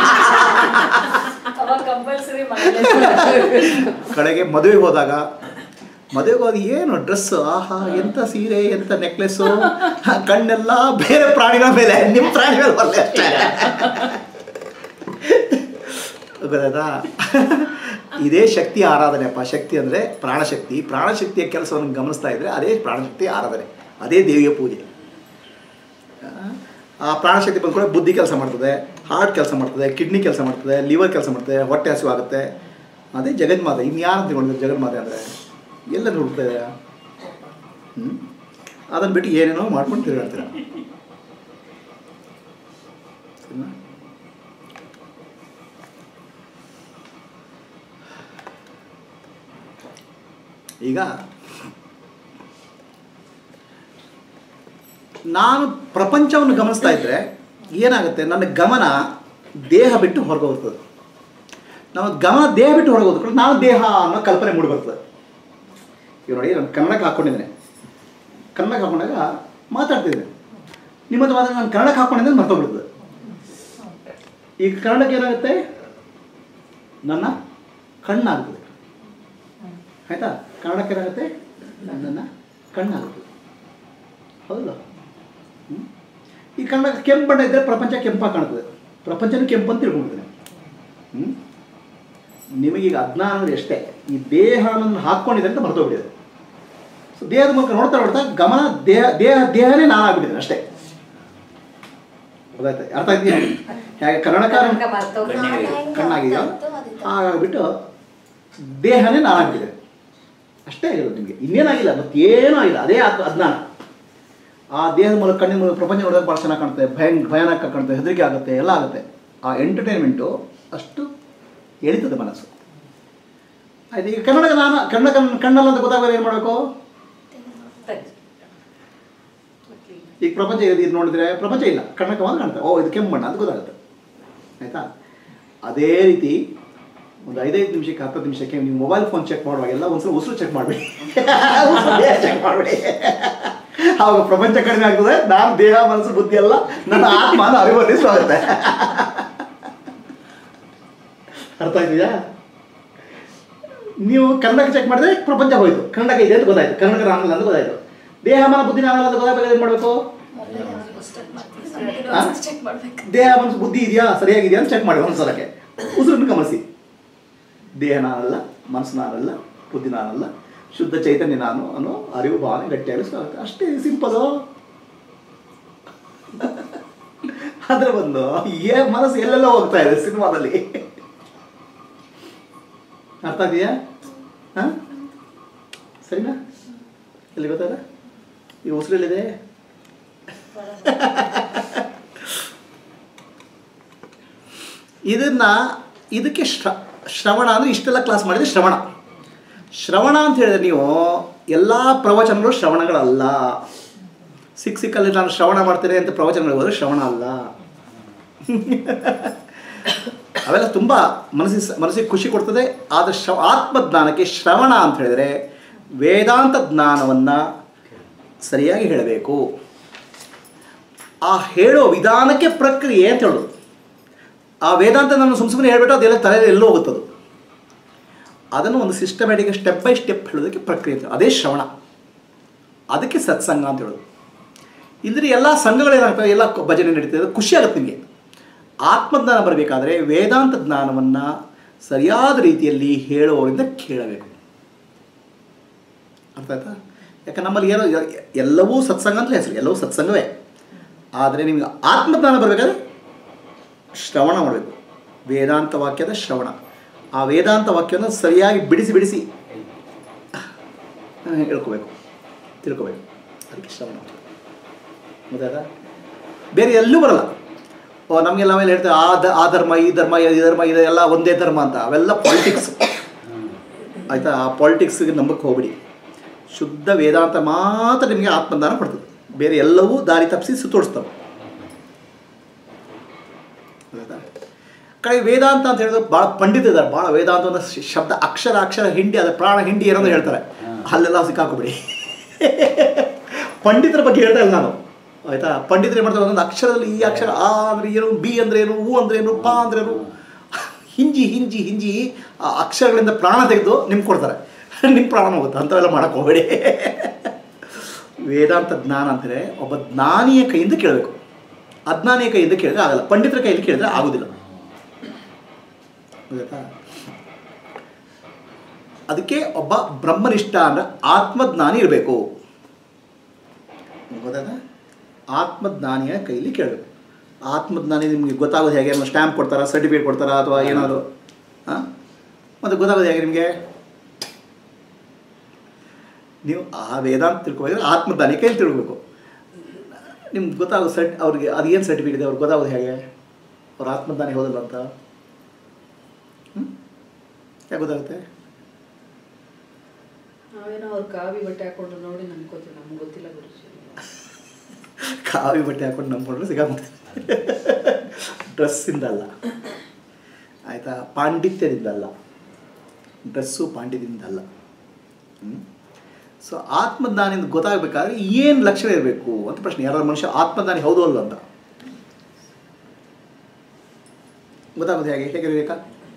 ಅವಾಗ ಕಂಪಲ್ಸರಿ ಮನೇಲಿ ಕಡೆಗೆ ಮದುವೆಗೆ ಹೋದಾಗ ಮದುವೆಗೆ ಹೋಗಿ ಏನು ಡ್ರೆಸ್ ಆಹಾ ಎಂತ ಸೀರೆ ಎಂತ ನೆಕ್ಲೆಸ್ಸು ಕಣ್ಣೆಲ್ಲ ಬೇರೆ ಪ್ರಾಣಿಗಳ ಮೇಲೆ ನಿಮ್ಮ ಪ್ರಾಣಿ ಮೇಲೆ ಬರಲಿ ಅಷ್ಟೇ ಗೊತ್ತಾಯ್ತಾ ಇದೇ ಶಕ್ತಿ ಆರಾಧನೆ ಅಪ್ಪ ಶಕ್ತಿ ಅಂದರೆ ಪ್ರಾಣಶಕ್ತಿ ಪ್ರಾಣಶಕ್ತಿಯ ಕೆಲಸವನ್ನು ಗಮನಿಸ್ತಾ ಇದ್ರೆ ಅದೇ ಪ್ರಾಣಶಕ್ತಿ ಆರಾಧನೆ ಅದೇ ದೇವಿಯ ಪೂಜೆ ಆ ಪ್ರಾಣಶಕ್ತಿ ಬಂದ ಕೂಡ ಬುದ್ಧಿ ಕೆಲಸ ಮಾಡ್ತದೆ ಹಾರ್ಟ್ ಕೆಲಸ ಮಾಡ್ತದೆ ಕಿಡ್ನಿ ಕೆಲಸ ಮಾಡ್ತದೆ ಲಿವರ್ ಕೆಲಸ ಮಾಡ್ತದೆ ಹೊಟ್ಟೆ ಹಸಿವು ಆಗುತ್ತೆ ಅದೇ ಜಗನ್ಮಾತೆ ಇನ್ಯಾರು ತಿಳ್ಕೊಂಡಿದ್ದಾರೆ ಜಗನ್ಮಾತೆ ಅಂದರೆ ಎಲ್ಲ ಹುಡುಕ್ತಾ ಇದ್ದಾರೆ ಹ್ಞೂ ಅದನ್ನು ಬಿಟ್ಟು ಏನೇನೋ ಮಾಡ್ಕೊಂಡು ತಿರುಗಾಡ್ತೀರ ಸರಿನಾ? ಈಗ ನಾನು ಪ್ರಪಂಚವನ್ನು ಗಮನಿಸ್ತಾ ಇದ್ದರೆ ಏನಾಗುತ್ತೆ ನನ್ನ ಗಮನ ದೇಹ ಬಿಟ್ಟು ಹೊರಗೆ ಹೋಗ್ತದೆ ನಮ್ಮ ಗಮನ ದೇಹ ಬಿಟ್ಟು ಹೊರಗೆ ಹೋದ ನಾನು ದೇಹ ಅನ್ನೋ ಕಲ್ಪನೆ ಮೂಡಿ ಬರ್ತದೆ ಈಗ ನೋಡಿ ನಾನು ಕನ್ನಡಕ್ಕೆ ಹಾಕ್ಕೊಂಡಿದ್ದೇನೆ ಕನ್ನಡಕ್ಕೆ ಹಾಕೊಂಡಾಗ ಮಾತಾಡ್ತಿದ್ದೆ ನಿಮ್ಮ ಹತ್ರ ಮಾತ್ರ ನಾನು ಕನ್ನಡಕ್ಕೆ ಹಾಕ್ಕೊಂಡಿದ್ದೆ ಮರ್ತೋಗ್ಬಿಡ್ತದೆ ಈಗ ಕನ್ನಡಕ್ಕೆ ಏನಾಗುತ್ತೆ ನನ್ನ ಕಣ್ಣಾಗ್ತದೆ ಆಯ್ತಾ ಕನ್ನಡಕ್ಕೆ ಏನಾಗುತ್ತೆ ನನ್ನ ಕಣ್ಣಾಗುತ್ತೆ ಹೌದಲ್ಲ ಹ್ಮ್? ಈ ಕನ್ನಡ ಕೆಂಪು ಬಣ್ಣ ಇದ್ದರೆ ಪ್ರಪಂಚ ಕೆಂಪಾಗಿ ಕಾಣ್ತದೆ ಪ್ರಪಂಚನೂ ಕೆಂಪು ಅಂತ ತಿಳ್ಕೊಂಡಿದ್ದೇನೆ ಹ್ಞೂ ನಿಮಗೀಗ ಅಜ್ಞಾನ ಅಂದರೆ ಎಷ್ಟೇ ಈ ದೇಹವನ್ನು ಹಾಕ್ಕೊಂಡಿದೆ ಅಂತ ಮರ್ತೋಗ್ಬಿಟ್ಟಿದೆ ಸೊ ದೇಹದ ಮೂಲಕ ನೋಡ್ತಾ ನೋಡ್ತಾ ಗಮನ ದೇಹ ದೇಹ ದೇಹನೇ ನಾನಾಗ್ಬಿಟ್ಟಿದ್ದೇನೆ ಅಷ್ಟೇ ಗೊತ್ತಾಯ್ತಾ ಅರ್ಥ ಇದೆಯಾ ಹೇಗೆ ಕನ್ನಡಕಾರ ಕಣ್ಣಾಗಿದೆಯೋ ಹಾಗಾಗ್ಬಿಟ್ಟು ದೇಹನೇ ನಾನಾಗ್ಬಿಟ್ಟಿದೆ ಅಷ್ಟೇ ಆಗಿರೋದು ನಿಮಗೆ ಇನ್ನೇನಾಗಿಲ್ಲ ಮತ್ತೇನೂ ಆಗಿಲ್ಲ ಅದೇ ಆತ್ಮ ಅಜ್ಞಾನ ಆ ದೇಹದ ಮೂಲಕ ಕಣ್ಣಿನ ಮೂಲಕ ಪ್ರಪಂಚ ನೋಡೋಕೆ ಭಾಳ ಚೆನ್ನಾಗಿ ಕಾಣುತ್ತೆ ಭಯ ಭಯಾನಕ ಕಾಣುತ್ತೆ ಹೆದರಿಕೆ ಆಗುತ್ತೆ ಎಲ್ಲ ಆಗುತ್ತೆ ಆ ಎಂಟರ್ಟೈನ್ಮೆಂಟು ಅಷ್ಟು ಎಳಿತದೆ ಮನಸ್ಸು ಆಯ್ತು ಈಗ ಕನ್ನಡ ನಾನು ಕನ್ನಡ ಕಣ್ ಕಣ್ಣಲ್ಲ ಅಂತ ಗೊತ್ತಾಗೋದು ಏನು ಮಾಡಬೇಕು ಈಗ ಪ್ರಪಂಚ ಇದು ಇದು ನೋಡಿದ್ರೆ ಪ್ರಪಂಚ ಇಲ್ಲ ಕಣ್ಣಕ್ಕೆ ಮಾತ್ರ ಕಾಣುತ್ತೆ ಓ ಇದು ಕೆಂಪು ಬಣ್ಣ ಅಂತ ಗೊತ್ತಾಗುತ್ತೆ ಆಯಿತಾ ಅದೇ ರೀತಿ ಒಂದು ಐದೈದು ನಿಮಿಷಕ್ಕೆ ಹತ್ತು ನಿಮಿಷಕ್ಕೆ ನೀವು ಮೊಬೈಲ್ ಫೋನ್ ಚೆಕ್ ಮಾಡುವಾಗೆಲ್ಲ ಒಂದ್ಸಲ ಉಸಿರು ಚೆಕ್ ಮಾಡಬೇಡಿ ಚೆಕ್ ಮಾಡಬೇಡಿ ಆವಾಗ ಪ್ರಪಂಚ ಕಡಿಮೆ ಆಗ್ತದೆ ನಾನು ದೇಹ ಮನಸ್ಸು ಬುದ್ಧಿ ಎಲ್ಲ ನನ್ನ ಆತ್ಮನ ಅಭಿವರ್ಧಿಸುತ್ತೆ ಅರ್ಥ ಇದೆಯಾ ನೀವು ಕನ್ನಡಕ್ಕೆ ಚೆಕ್ ಮಾಡಿದ್ರೆ ಪ್ರಪಂಚ ಹೋಯ್ತು ಕನ್ನಡಕ್ಕೆ ಇದೆ ಅಂತ ಗೊತ್ತಾಯ್ತು ಕನ್ನಡಕ ನಾನಲ್ಲ ಅಂತ ಗೊತ್ತಾಯ್ತು ದೇಹ ಮನ ಬುದ್ಧಿ ನಾನಲ್ಲ ಅಂತ ಗೊತ್ತಾಗಬೇಕು ಏನು ಮಾಡಬೇಕು ಚೆಕ್ ಮಾಡ್ಬೇಕು ದೇಹ ಮನಸ್ಸು ಬುದ್ಧಿ ಇದೆಯಾ ಸರಿಯಾಗಿದೆಯಾ ಅಂತ ಚೆಕ್ ಮಾಡಿ ಒಂದ್ಸಲಕ್ಕೆ ಉಸಿರನ್ನು ಗಮನಿಸಿ ದೇಹ ನಾನಲ್ಲ ಮನಸ್ಸು ನಾನಲ್ಲ ಬುದ್ಧಿ ನಾನಲ್ಲ ಶುದ್ಧ ಚೈತನ್ಯ ನಾನು ಅನ್ನೋ ಅರಿವು ಭಾವನೆ ಗಟ್ಟಿಯಾಗಿ ಆಗುತ್ತೆ ಅಷ್ಟೇ ಸಿಂಪಲು ಆದ್ರೆ ಒಂದು ಏ ಮನಸ್ಸು ಎಲ್ಲೆಲ್ಲ ಹೋಗ್ತಾ ಇದೆ ಸಿನಿಮಾದಲ್ಲಿ ಅರ್ಥ ಇದೆಯಾ ಹಾ ಸರಿನಾ ಎಲ್ಲಿ ಗೊತ್ತಾಗ ಈ ಉಸಿರಲ್ಲಿದೆ ಇದನ್ನ ಇದಕ್ಕೆ ಶ್ರ ಶ್ರವಣ ಅಂದರೆ ಇಷ್ಟೆಲ್ಲ ಕ್ಲಾಸ್ ಮಾಡಿದ್ರೆ ಶ್ರವಣ ಶ್ರವಣ ಅಂತ ಹೇಳಿದ್ರೆ ನೀವು ಎಲ್ಲ ಪ್ರವಚನಗಳು ಶ್ರವಣಗಳಲ್ಲ ಸಿಕ್ ಸಿಕ್ಕಲ್ಲಿ ನಾನು ಶ್ರವಣ ಮಾಡ್ತೇನೆ ಅಂತ ಪ್ರವಚನಗಳು ಹೋದ್ರೆ ಶ್ರವಣ ಅಲ್ಲ ಅವೆಲ್ಲ ತುಂಬ ಮನಸ್ಸಿಗೆ ಮನಸ್ಸಿಗೆ ಖುಷಿ ಕೊಡ್ತದೆ ಆದರೆ ಶ್ರ ಆತ್ಮಜ್ಞಾನಕ್ಕೆ ಶ್ರವಣ ಅಂತ ಹೇಳಿದರೆ ವೇದಾಂತ ಜ್ಞಾನವನ್ನು ಸರಿಯಾಗಿ ಹೇಳಬೇಕು ಆ ಹೇಳೋ ವಿಧಾನಕ್ಕೆ ಪ್ರಕ್ರಿಯೆ ಅಂತ ಹೇಳೋದು ಆ ವೇದಾಂತ ನಾನು ಸುಮ್ಮ ಸುಮ್ಮನೆ ಹೇಳ್ಬಿಟ್ಟು ಅದೆಲ್ಲ ತಲೆಯಲ್ಲಿ ಎಲ್ಲೋ ಹೋಗುತ್ತದು ಅದನ್ನು ಒಂದು ಸಿಸ್ಟಮ್ಯಾಟಿಕ್ ಸ್ಟೆಪ್ ಬೈ ಸ್ಟೆಪ್ ಹೇಳೋದಕ್ಕೆ ಪ್ರಕ್ರಿಯೆ ಅಂತ ಅದೇ ಶ್ರವಣ ಅದಕ್ಕೆ ಸತ್ಸಂಗ ಅಂತ ಹೇಳೋದು ಇಲ್ಲದ್ರೆ ಎಲ್ಲ ಸಂಘಗಳೇನಾಗ್ತವೆ ಎಲ್ಲ ಕ- ಭಜನೆ ನಡೀತದೆ ಅದು ಖುಷಿ ಆಗುತ್ತೆ ನಿಮಗೆ ಆತ್ಮಜ್ಞಾನ ಬರಬೇಕಾದ್ರೆ ವೇದಾಂತ ಜ್ಞಾನವನ್ನು ಸರಿಯಾದ ರೀತಿಯಲ್ಲಿ ಹೇಳುವವರಿಂದ ಕೇಳಬೇಕು ಅರ್ಥ ಆಯ್ತಾ ಯಾಕೆ ನಮ್ಮಲ್ಲಿ ಏನೋ ಎ- ಎಲ್ಲವೂ ಸತ್ಸಂಗ ಅಂತ ಹೆಸರು ಎಲ್ಲವೂ ಸತ್ಸಂಗವೇ ಆದರೆ ನಿಮಗೆ ಆತ್ಮಜ್ಞಾನ ಬರಬೇಕಾದ್ರೆ ಶ್ರವಣ ಮಾಡಬೇಕು ವೇದಾಂತ ವಾಕ್ಯದ ಶ್ರವಣ ಆ ವೇದಾಂತ ವಾಕ್ಯವನ್ನು ಸರಿಯಾಗಿ ಬಿಡಿಸಿ ಬಿಡಿಸಿ ಆ, ಹೇಳ್ಕೋಬೇಕು ತಿಳ್ಕೋಬೇಕು ಅದಕ್ಕೆ ಶ್ರವಣ ಗೊತ್ತಾಯ್ತಾ ಬೇರೆ ಎಲ್ಲೂ ಬರಲ್ಲ ಓ ನಮಗೆಲ್ಲ ಆಮೇಲೆ ಹೇಳ್ತಾರೆ ಆ ದ ಆ ಧರ್ಮ ಈ ಧರ್ಮ ಈ ಧರ್ಮ ಇದೆಲ್ಲ ಒಂದೇ ಧರ್ಮ ಅಂತ ಅವೆಲ್ಲ ಪಾಲಿಟಿಕ್ಸ್ ಆಯಿತಾ ಆ ಪಾಲಿಟಿಕ್ಸ್ಗೆ ನಂಬಕ್ಕೆ ಹೋಗ್ಬಿಡಿ ಶುದ್ಧ ವೇದಾಂತ ಮಾತ್ರ ನಿಮಗೆ ಆತ್ಮಜ್ಞಾನ ಕೊಡ್ತದೆ ಬೇರೆ ಎಲ್ಲವೂ ದಾರಿ ತಪ್ಪಿಸಿ ಸುತ್ತೋಡಿಸ್ತವೆ ಗೊತ್ತಾ? ಕಡೆ ವೇದಾಂತ ಅಂತ ಹೇಳಿದ್ರೆ ಭಾಳ ಪಂಡಿತ ಇದ್ದಾರೆ ಭಾಳ ವೇದಾಂತ ಅಂದ್ರೆ ಶ- ಶಬ್ದ ಅಕ್ಷರ ಅಕ್ಷರ ಹಿಂಡಿ ಅದ ಪ್ರಾಣ ಹಿಂಡಿ ಏನಂತ ಹೇಳ್ತಾರೆ ಅಲ್ಲೆಲ್ಲ ಸಿಕ್ಕಾಕೊಬಿಡಿ ಪಂಡಿತರ ಬಗ್ಗೆ ಹೇಳ್ತಾ ಇಲ್ಲ ನಾನು ಆಯ್ತಾ ಪಂಡಿತರು ಏನು ಮಾಡ್ತಾರೆ ಒಂದೊಂದು ಅಕ್ಷರದಲ್ಲಿ ಈ ಅಕ್ಷರ ಆ ಅಂದ್ರೆ ಏನು ಬಿ ಅಂದ್ರೆ ಏನು ಹೂ ಅಂದ್ರೆ ಏನು ಪಾ ಅಂದ್ರೆ ಏನು ಹಿಂಜಿ ಹಿಂಜಿ ಹಿಂಜಿ ಆ ಅಕ್ಷರಗಳಿಂದ ಪ್ರಾಣ ತೆಗೆದು ನಿಮ್ಗೆ ಕೊಡ್ತಾರೆ ನಿಮ್ಮ ಪ್ರಾಣ ಹೋಗುತ್ತೆ ಅಂಥವೆಲ್ಲ ಮಾಡಕ್ಕೆ ಹೋಗಬೇಡಿ ವೇದಾಂತ ಜ್ಞಾನ ಅಂದರೆ ಒಬ್ಬ ಜ್ಞಾನಿಯ ಕೈಯಿಂದ ಕೇಳಬೇಕು ಅಜ್ಞಾನಿಯ ಕೈಯಿಂದ ಕೇಳಿದ್ರೆ ಆಗಲ್ಲ ಪಂಡಿತರ ಕೈಯಲ್ಲಿ ಕೇಳಿದ್ರೆ ಆಗೋದಿಲ್ಲ ಗೊತ್ತಾ ಅದಕ್ಕೆ ಒಬ್ಬ ಬ್ರಹ್ಮನಿಷ್ಠ ಅಂದ್ರೆ ಆತ್ಮಜ್ಞಾನಿ ಇರಬೇಕು ಗೊತ್ತಾಯ್ತಾ ಆತ್ಮಜ್ಞಾನಿಯ ಕೈಲಿ ಕೇಳಬೇಕು ಆತ್ಮಜ್ಞಾನಿ ನಿಮಗೆ ಗೊತ್ತಾಗೋದು ಹೇಗೆ ಸ್ಟ್ಯಾಂಪ್ ಕೊಡ್ತಾರಾ ಸರ್ಟಿಫಿಕೇಟ್ ಕೊಡ್ತಾರಾ ಅಥವಾ ಏನಾದರೂ ಹಾಂ ಮತ್ತು ಗೊತ್ತಾಗೋದು ಹೇಗೆ ನಿಮಗೆ ನೀವು ಆ ವೇದಾಂತ ತಿಳ್ಕೊಬೇಕಾದ್ರೆ ಆತ್ಮಜ್ಞಾನಿ ಕೈಲಿ ತಿಳ್ಕೊಬೇಕು ನಿಮ್ಗೆ ಗೊತ್ತಾಗೋದು ಸರ್ಟ್ ಅವ್ರಿಗೆ ಅದು ಏನು ಸರ್ಟಿಫಿಕೇಟ್ ಇದೆ ಅವ್ರಿಗೆ ಗೊತ್ತಾಗೋದು ಹೇಗೆ ಅವ್ರ ಆತ್ಮಜ್ಞಾನಿ ಹೋದಲ್ಲ ಅಂತ ಹ್ಞೂ ಯಾಕೆ ಗೊತ್ತಾಗುತ್ತೆ ನಾವೇನೋ ಅವ್ರು ಕಾವಿ ಬಟ್ಟೆ ಹಾಕೊಂಡು ನೋಡಿ ನಮ್ಗೆ ಗೊತ್ತಿಲ್ಲ ನಮ್ಗೆ ಗೊತ್ತಿಲ್ಲ ಗುರುಜಿ ಕಾವಿ ಬಟ್ಟೆ ಹಾಕೊಂಡು ನಂಬ್ಕೊಂಡ್ರೆ ಸಿಗಾಕ್ಬಿಡ್ತೀವಿ ಡ್ರೆಸ್ಸಿಂದಲ್ಲ ಆಯಿತಾ ಪಾಂಡಿತ್ಯದಿಂದಲ್ಲ ಡ್ರೆಸ್ಸು ಪಾಂಡಿತ್ಯದಿಂದಲ್ಲ ಸೊ ಆತ್ಮಜ್ಞಾನಿಂದ ಗೊತ್ತಾಗಬೇಕಾದ್ರೆ ಏನು ಲಕ್ಷಣ ಇರಬೇಕು ಅಂತ ಪ್ರಶ್ನೆ ಯಾರು ಮನುಷ್ಯ ಆತ್ಮಜ್ಞಾನಿ ಹೌದು ಅಲ್ಲ ಅಂತ ಗೊತ್ತಾಗೋದು ಹೇಗೆ ಹೇಗಿರಬೇಕಾ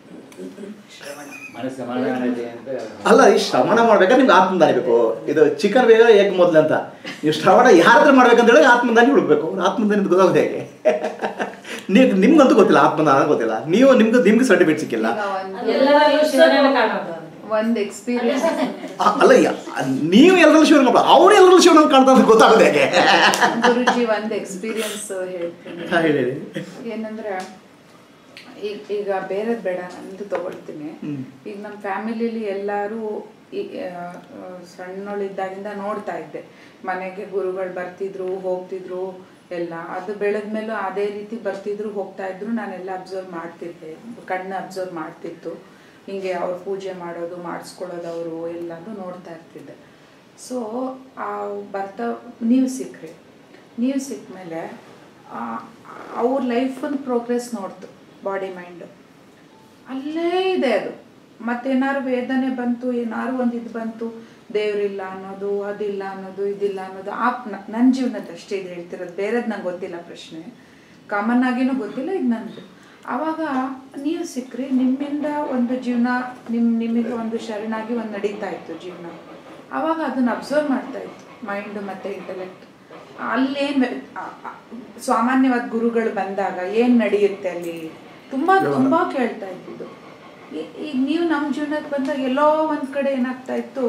ಮನಸ್ಸು ಸಮಾಧಾನ ಇದೆ ಅಂತ ಅಲ್ಲ ಈ ಶ್ರವಣ ಮಾಡ್ಬೇಕಾದ್ರೆ ನಿಮ್ಗೆ ಆತ್ಮದಾನಿ ಬೇಕು ಇದು ಚಿಕನ್ ಬೇಗ ಹೇಗೆ ಮೊದಲು ಅಂತ ನೀವು ಶ್ರವಣ ಯಾರ ಹತ್ರ ಮಾಡ್ಬೇಕಂತ ಹೇಳಿ ಆತ್ಮದಾನಿ ಹುಡುಕ್ಬೇಕು ಆತ್ಮದಾನಿ ಗೊತ್ತಾಗೋದು ಹೇಗೆ ನೀವು ನಿಮ್ಗಂತೂ ಗೊತ್ತಿಲ್ಲ ಆತ್ಮದಾನ ಗೊತ್ತಿಲ್ಲ ನೀವು ನಿಮ್ಗೆ ನಿಮ್ಗೆ ಸರ್ಟಿಫಿಕೇಟ್ ಸಿಕ್ಕಿಲ್ಲ ಎಲ್ಲರಲ್ಲೂ ಶಿವನೇ ಕಾಣೋದು ಒಂದ್ ಎಕ್ಸ್ಪೀರಿಯನ್ಸ್ ಅ- ಅಲ್ಲ ಯ- ನೀವು ಎಲ್ಲರಲ್ಲೂ ಶಿವನ ಕಾಣ್ತಾರೆ ಅವ್ರು ಎಲ್ಲರಲ್ಲೂ ಶಿವನ ಕಾಣ್ತಾ ಅಂತ ಗೊತ್ತಾಗೋದು ಹೇಗೆ ಗುರುಜಿ ಒಂದ್ ಎಕ್ಸ್ಪೀರಿಯನ್ಸ್ ಹೇಳ್ತೀನಿ ಹಾ, ಹೇಳಿ ಹೇಳಿ ಏನಂದ್ರೆ ಈಗ ಈಗ ಬೇರೆದ್ ಬೇಡ ನಂದು ತಗೊಳ್ತೀನಿ ಹ್ಮ್. ಈಗ ನಮ್ಮ ಫ್ಯಾಮಿಲಿಲಿ ಎಲ್ಲರೂ ಈ ಆ, ಆ, ಸಣ್ಣವಳಿದ್ದಾಗಿಂದ ನೋಡ್ತಾ ಇದ್ದೆ ಮನೆಗೆ ಗುರುಗಳು ಬರ್ತಿದ್ರು ಹೋಗ್ತಿದ್ರು ಎಲ್ಲ ಅದು ಬೆಳೆದ್ಮೇಲೂ ಅದೇ ರೀತಿ ಬರ್ತಿದ್ರು ಹೋಗ್ತಾ ಇದ್ರು ನಾನೆಲ್ಲ ಅಬ್ಸರ್ವ್ ಮಾಡ್ತಿದ್ದೆ ಕಣ್ಣು ಅಬ್ಸರ್ವ್ ಮಾಡ್ತಿತ್ತು ಹಿಂಗೆ ಅವ್ರು ಪೂಜೆ ಮಾಡೋದು ಮಾಡಿಸ್ಕೊಳ್ಳೋದು ಅವರು ಎಲ್ಲದು ನೋಡ್ತಾ ಇರ್ತಿದ್ದೆ ಸೊ ಆ ಬರ್ತಾ ನೀವು ಸಿಕ್ಕ್ರಿ ನೀವು ಸಿಕ್ಮೇಲೆ ಅವ್ರ ಲೈಫನ್ ಪ್ರೋಗ್ರೆಸ್ ನೋಡ್ತು ಬಾಡಿ ಮೈಂಡ್ ಅಲ್ಲೇ ಇದೆ ಅದು ಮತ್ತೇನಾದ್ರು ವೇದನೆ ಬಂತು ಏನಾದ್ರು ಒಂದು ಇದು ಬಂತು ದೇವ್ರಿಲ್ಲ ಅನ್ನೋದು ಅದಿಲ್ಲ ಅನ್ನೋದು ಇದಿಲ್ಲ ಅನ್ನೋದು ಆ ನನ್ನ ಜೀವನದ ಅಷ್ಟೇ ಇದು ಹೇಳ್ತಿರೋದು ಬೇರೆದು ನಂಗೆ ಗೊತ್ತಿಲ್ಲ ಪ್ರಶ್ನೆ ಕಾಮನ್ ಆಗಿನೂ ಗೊತ್ತಿಲ್ಲ ಇದು ನಂದು ಆವಾಗ ನೀವು ಸಿಕ್ಕ್ರಿ ನಿಮ್ಮಿಂದ ಒಂದು ಜೀವನ ನಿಮ್ಮ ನಿಮಗೆ ಒಂದು ಶರಣಾಗಿ ಒಂದು ನಡೀತಾ ಇತ್ತು ಜೀವನ ಆವಾಗ ಅದನ್ನ ಅಬ್ಸರ್ವ್ ಮಾಡ್ತಾ ಇತ್ತು ಮೈಂಡ್ ಮತ್ತು ಇಂಟೆಲೆಕ್ಟ್ ಅಲ್ಲೇನು ಸಾಮಾನ್ಯವಾದ ಗುರುಗಳು ಬಂದಾಗ ಏನು ನಡೆಯುತ್ತೆ ಅಲ್ಲಿ ತುಂಬ ತುಂಬ ಕೇಳ್ತಾ ಇದ್ದಿದ್ದು ಈ- ಈಗ ನೀವು ನಮ್ಮ ಜೀವನಕ್ಕೆ ಬಂದಾಗ ಎಲ್ಲೋ ಒಂದು ಕಡೆ ಏನಾಗ್ತಾ ಇತ್ತು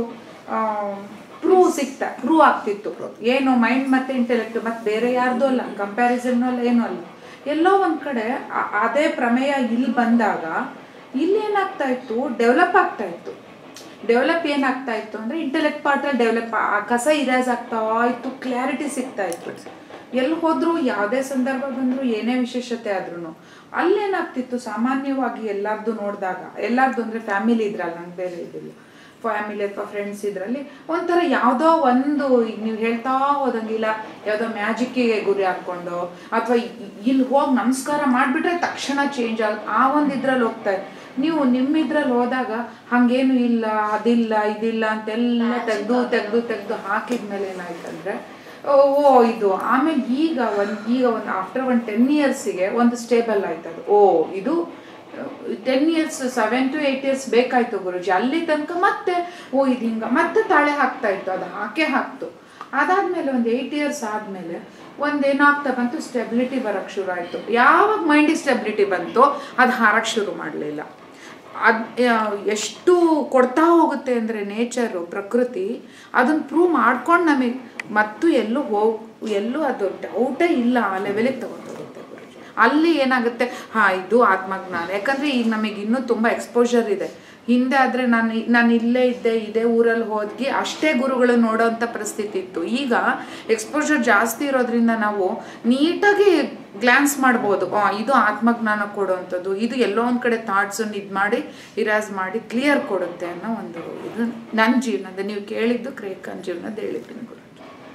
ಪ್ರೂವ್ ಸಿಗ್ತಾ ಪ್ರೂವ್ ಆಗ್ತಿತ್ತು ಏನು ಮೈಂಡ್ ಮತ್ತು ಇಂಟೆಲೆಕ್ಟ್ ಮತ್ತು ಬೇರೆ ಯಾರ್ದು ಅಲ್ಲ ಕಂಪ್ಯಾರಿಸನ್ ಅಲ್ಲ ಏನೂ ಅಲ್ಲ ಎಲ್ಲೋ ಒಂದು ಕಡೆ ಆ- ಅದೇ ಪ್ರಮೇಯ ಇಲ್ಲಿ ಬಂದಾಗ ಇಲ್ಲಿ ಏನಾಗ್ತಾ ಇತ್ತು ಡೆವಲಪ್ ಆಗ್ತಾ ಇತ್ತು ಡೆವಲಪ್ ಏನಾಗ್ತಾ ಇತ್ತು ಅಂದರೆ ಇಂಟೆಲೆಕ್ಟ್ ಪಾರ್ಟಲ್ಲಿ ಡೆವಲಪ್ ಆ ಕಸ ಇರೇಸ್ ಆಗ್ತಾ ಇತ್ತು ಕ್ಲಾರಿಟಿ ಸಿಗ್ತಾ ಇತ್ತು ಎಲ್ಲಿ ಹೋದ್ರು ಯಾವುದೇ ಸಂದರ್ಭ ಬಂದ್ರು ಏನೇ ವಿಶೇಷತೆ ಆದ್ರೂ ಅಲ್ಲೇನಾಗ್ತಿತ್ತು ಸಾಮಾನ್ಯವಾಗಿ ಎಲ್ಲಾರ್ದು ನೋಡಿದಾಗ ಎಲ್ಲಾರ್ದು ಅಂದರೆ ಫ್ಯಾಮಿಲಿ ಇದ್ರಲ್ಲ ನಂಗೆ ಬೇರೆ ಇದಿಲ್ಲ ಫ್ಯಾಮಿಲಿ ಅಥವಾ ಫ್ರೆಂಡ್ಸ್ ಇದರಲ್ಲಿ ಒಂಥರ ಯಾವುದೋ ಒಂದು ಈಗ ನೀವು ಹೇಳ್ತಾ ಹೋದಂಗಿಲ್ಲ ಯಾವುದೋ ಮ್ಯಾಜಿಕ್ಕಿಗೆ ಗುರಿ ಹಾಕ್ಕೊಂಡು ಅಥವಾ ಇಲ್ಲಿ ಹೋಗಿ ನಮಸ್ಕಾರ ಮಾಡಿಬಿಟ್ರೆ ತಕ್ಷಣ ಚೇಂಜ್ ಆಗ ಆ ಒಂದು ಇದ್ರಲ್ಲಿ ಹೋಗ್ತಾ ಇದೆ ನೀವು ನಿಮ್ಮಿದ್ರಲ್ಲಿ ಹೋದಾಗ ಹಂಗೇನು ಇಲ್ಲ ಅದಿಲ್ಲ ಇದಿಲ್ಲ ಅಂತೆಲ್ಲ ತೆಗೆದು ತೆಗೆದು ತೆಗೆದು ಹಾಕಿದ್ಮೇಲೆ ಏನಾಯ್ತಂದ್ರೆ ಓ ಓ, ಇದು ಆಮೇಲೆ ಈಗ ಒಂದು ಈಗ ಒಂದು ಆಫ್ಟರ್ ಒಂದು ಟೆನ್ ಇಯರ್ಸಿಗೆ ಒಂದು ಸ್ಟೇಬಲ್ ಆಯ್ತು ಅದು ಓ ಇದು ten years seven to eight years ಬೇಕಾಯ್ತು ಗುರುಜಿ ಅಲ್ಲಿ ತನಕ ಮತ್ತೆ ಓ ಇದು ಹಿಂಗ ಮತ್ತೆ ತಾಳೆ ಹಾಕ್ತಾ ಇತ್ತು ಅದು ಹಾಕೇ ಹಾಕ್ತು ಅದಾದ್ಮೇಲೆ ಒಂದು ಏಯ್ಟ್ ಇಯರ್ಸ್ ಆದಮೇಲೆ ಒಂದು ಏನಾಗ್ತಾ ಬಂತು ಸ್ಟೆಬಿಲಿಟಿ ಬರೋಕ್ಕೆ ಶುರು ಆಯಿತು ಯಾವಾಗ ಮೈಂಡಿಗೆ ಸ್ಟೆಬಿಲಿಟಿ ಬಂತು ಅದು ಹಾರಕ್ಕೆ ಶುರು ಮಾಡಲಿಲ್ಲ ಅದು ಎಷ್ಟು ಕೊಡ್ತಾ ಹೋಗುತ್ತೆ ಅಂದರೆ ನೇಚರು ಪ್ರಕೃತಿ ಅದನ್ನು ಪ್ರೂವ್ ಮಾಡ್ಕೊಂಡು ನಮಗೆ ಮತ್ತು ಎಲ್ಲೂ ಹೋಗ್ ಎಲ್ಲೂ ಅದು ಡೌಟೇ ಇಲ್ಲ ಆ ಲೆವೆಲಿಗೆ ತಗೊಂಡೋಗುತ್ತೆ ಗುರುಜಿ ಅಲ್ಲಿ ಏನಾಗುತ್ತೆ ಹಾಂ ಇದು ಆತ್ಮಜ್ಞಾನ ಯಾಕಂದರೆ ಈಗ ನಮಗೆ ಇನ್ನೂ ತುಂಬ ಎಕ್ಸ್ಪೋಜರ್ ಇದೆ ಹಿಂದೆ ಆದರೆ ನಾನು ನಾನು ಇಲ್ಲೇ ಇದ್ದೆ ಇದೇ ಊರಲ್ಲಿ ಹೋಗಿ ಅಷ್ಟೇ ಗುರುಗಳು ನೋಡೋಂಥ ಪರಿಸ್ಥಿತಿ ಇತ್ತು ಈಗ ಎಕ್ಸ್ಪೋಜರ್ ಜಾಸ್ತಿ ಇರೋದ್ರಿಂದ ನಾವು ನೀಟಾಗಿ ಗ್ಲಾನ್ಸ್ ಮಾಡ್ಬೋದು ಆ, ಇದು ಆತ್ಮಜ್ಞಾನ ಕೊಡುವಂಥದ್ದು ಇದು ಎಲ್ಲೋ ಒಂದು ಕಡೆ ಥಾಟ್ಸನ್ನು ಇದು ಮಾಡಿ ಇರಾಸ್ ಮಾಡಿ ಕ್ಲಿಯರ್ ಕೊಡುತ್ತೆ ಅನ್ನೋ ಒಂದು ಇದು ನನ್ನ ಜೀವನದ ನೀವು ಕೇಳಿದ್ದು ಕ್ರೇಕನ್ ಜೀವನದ ಹೇಳಿದ್ದೀನಿ ಗುರು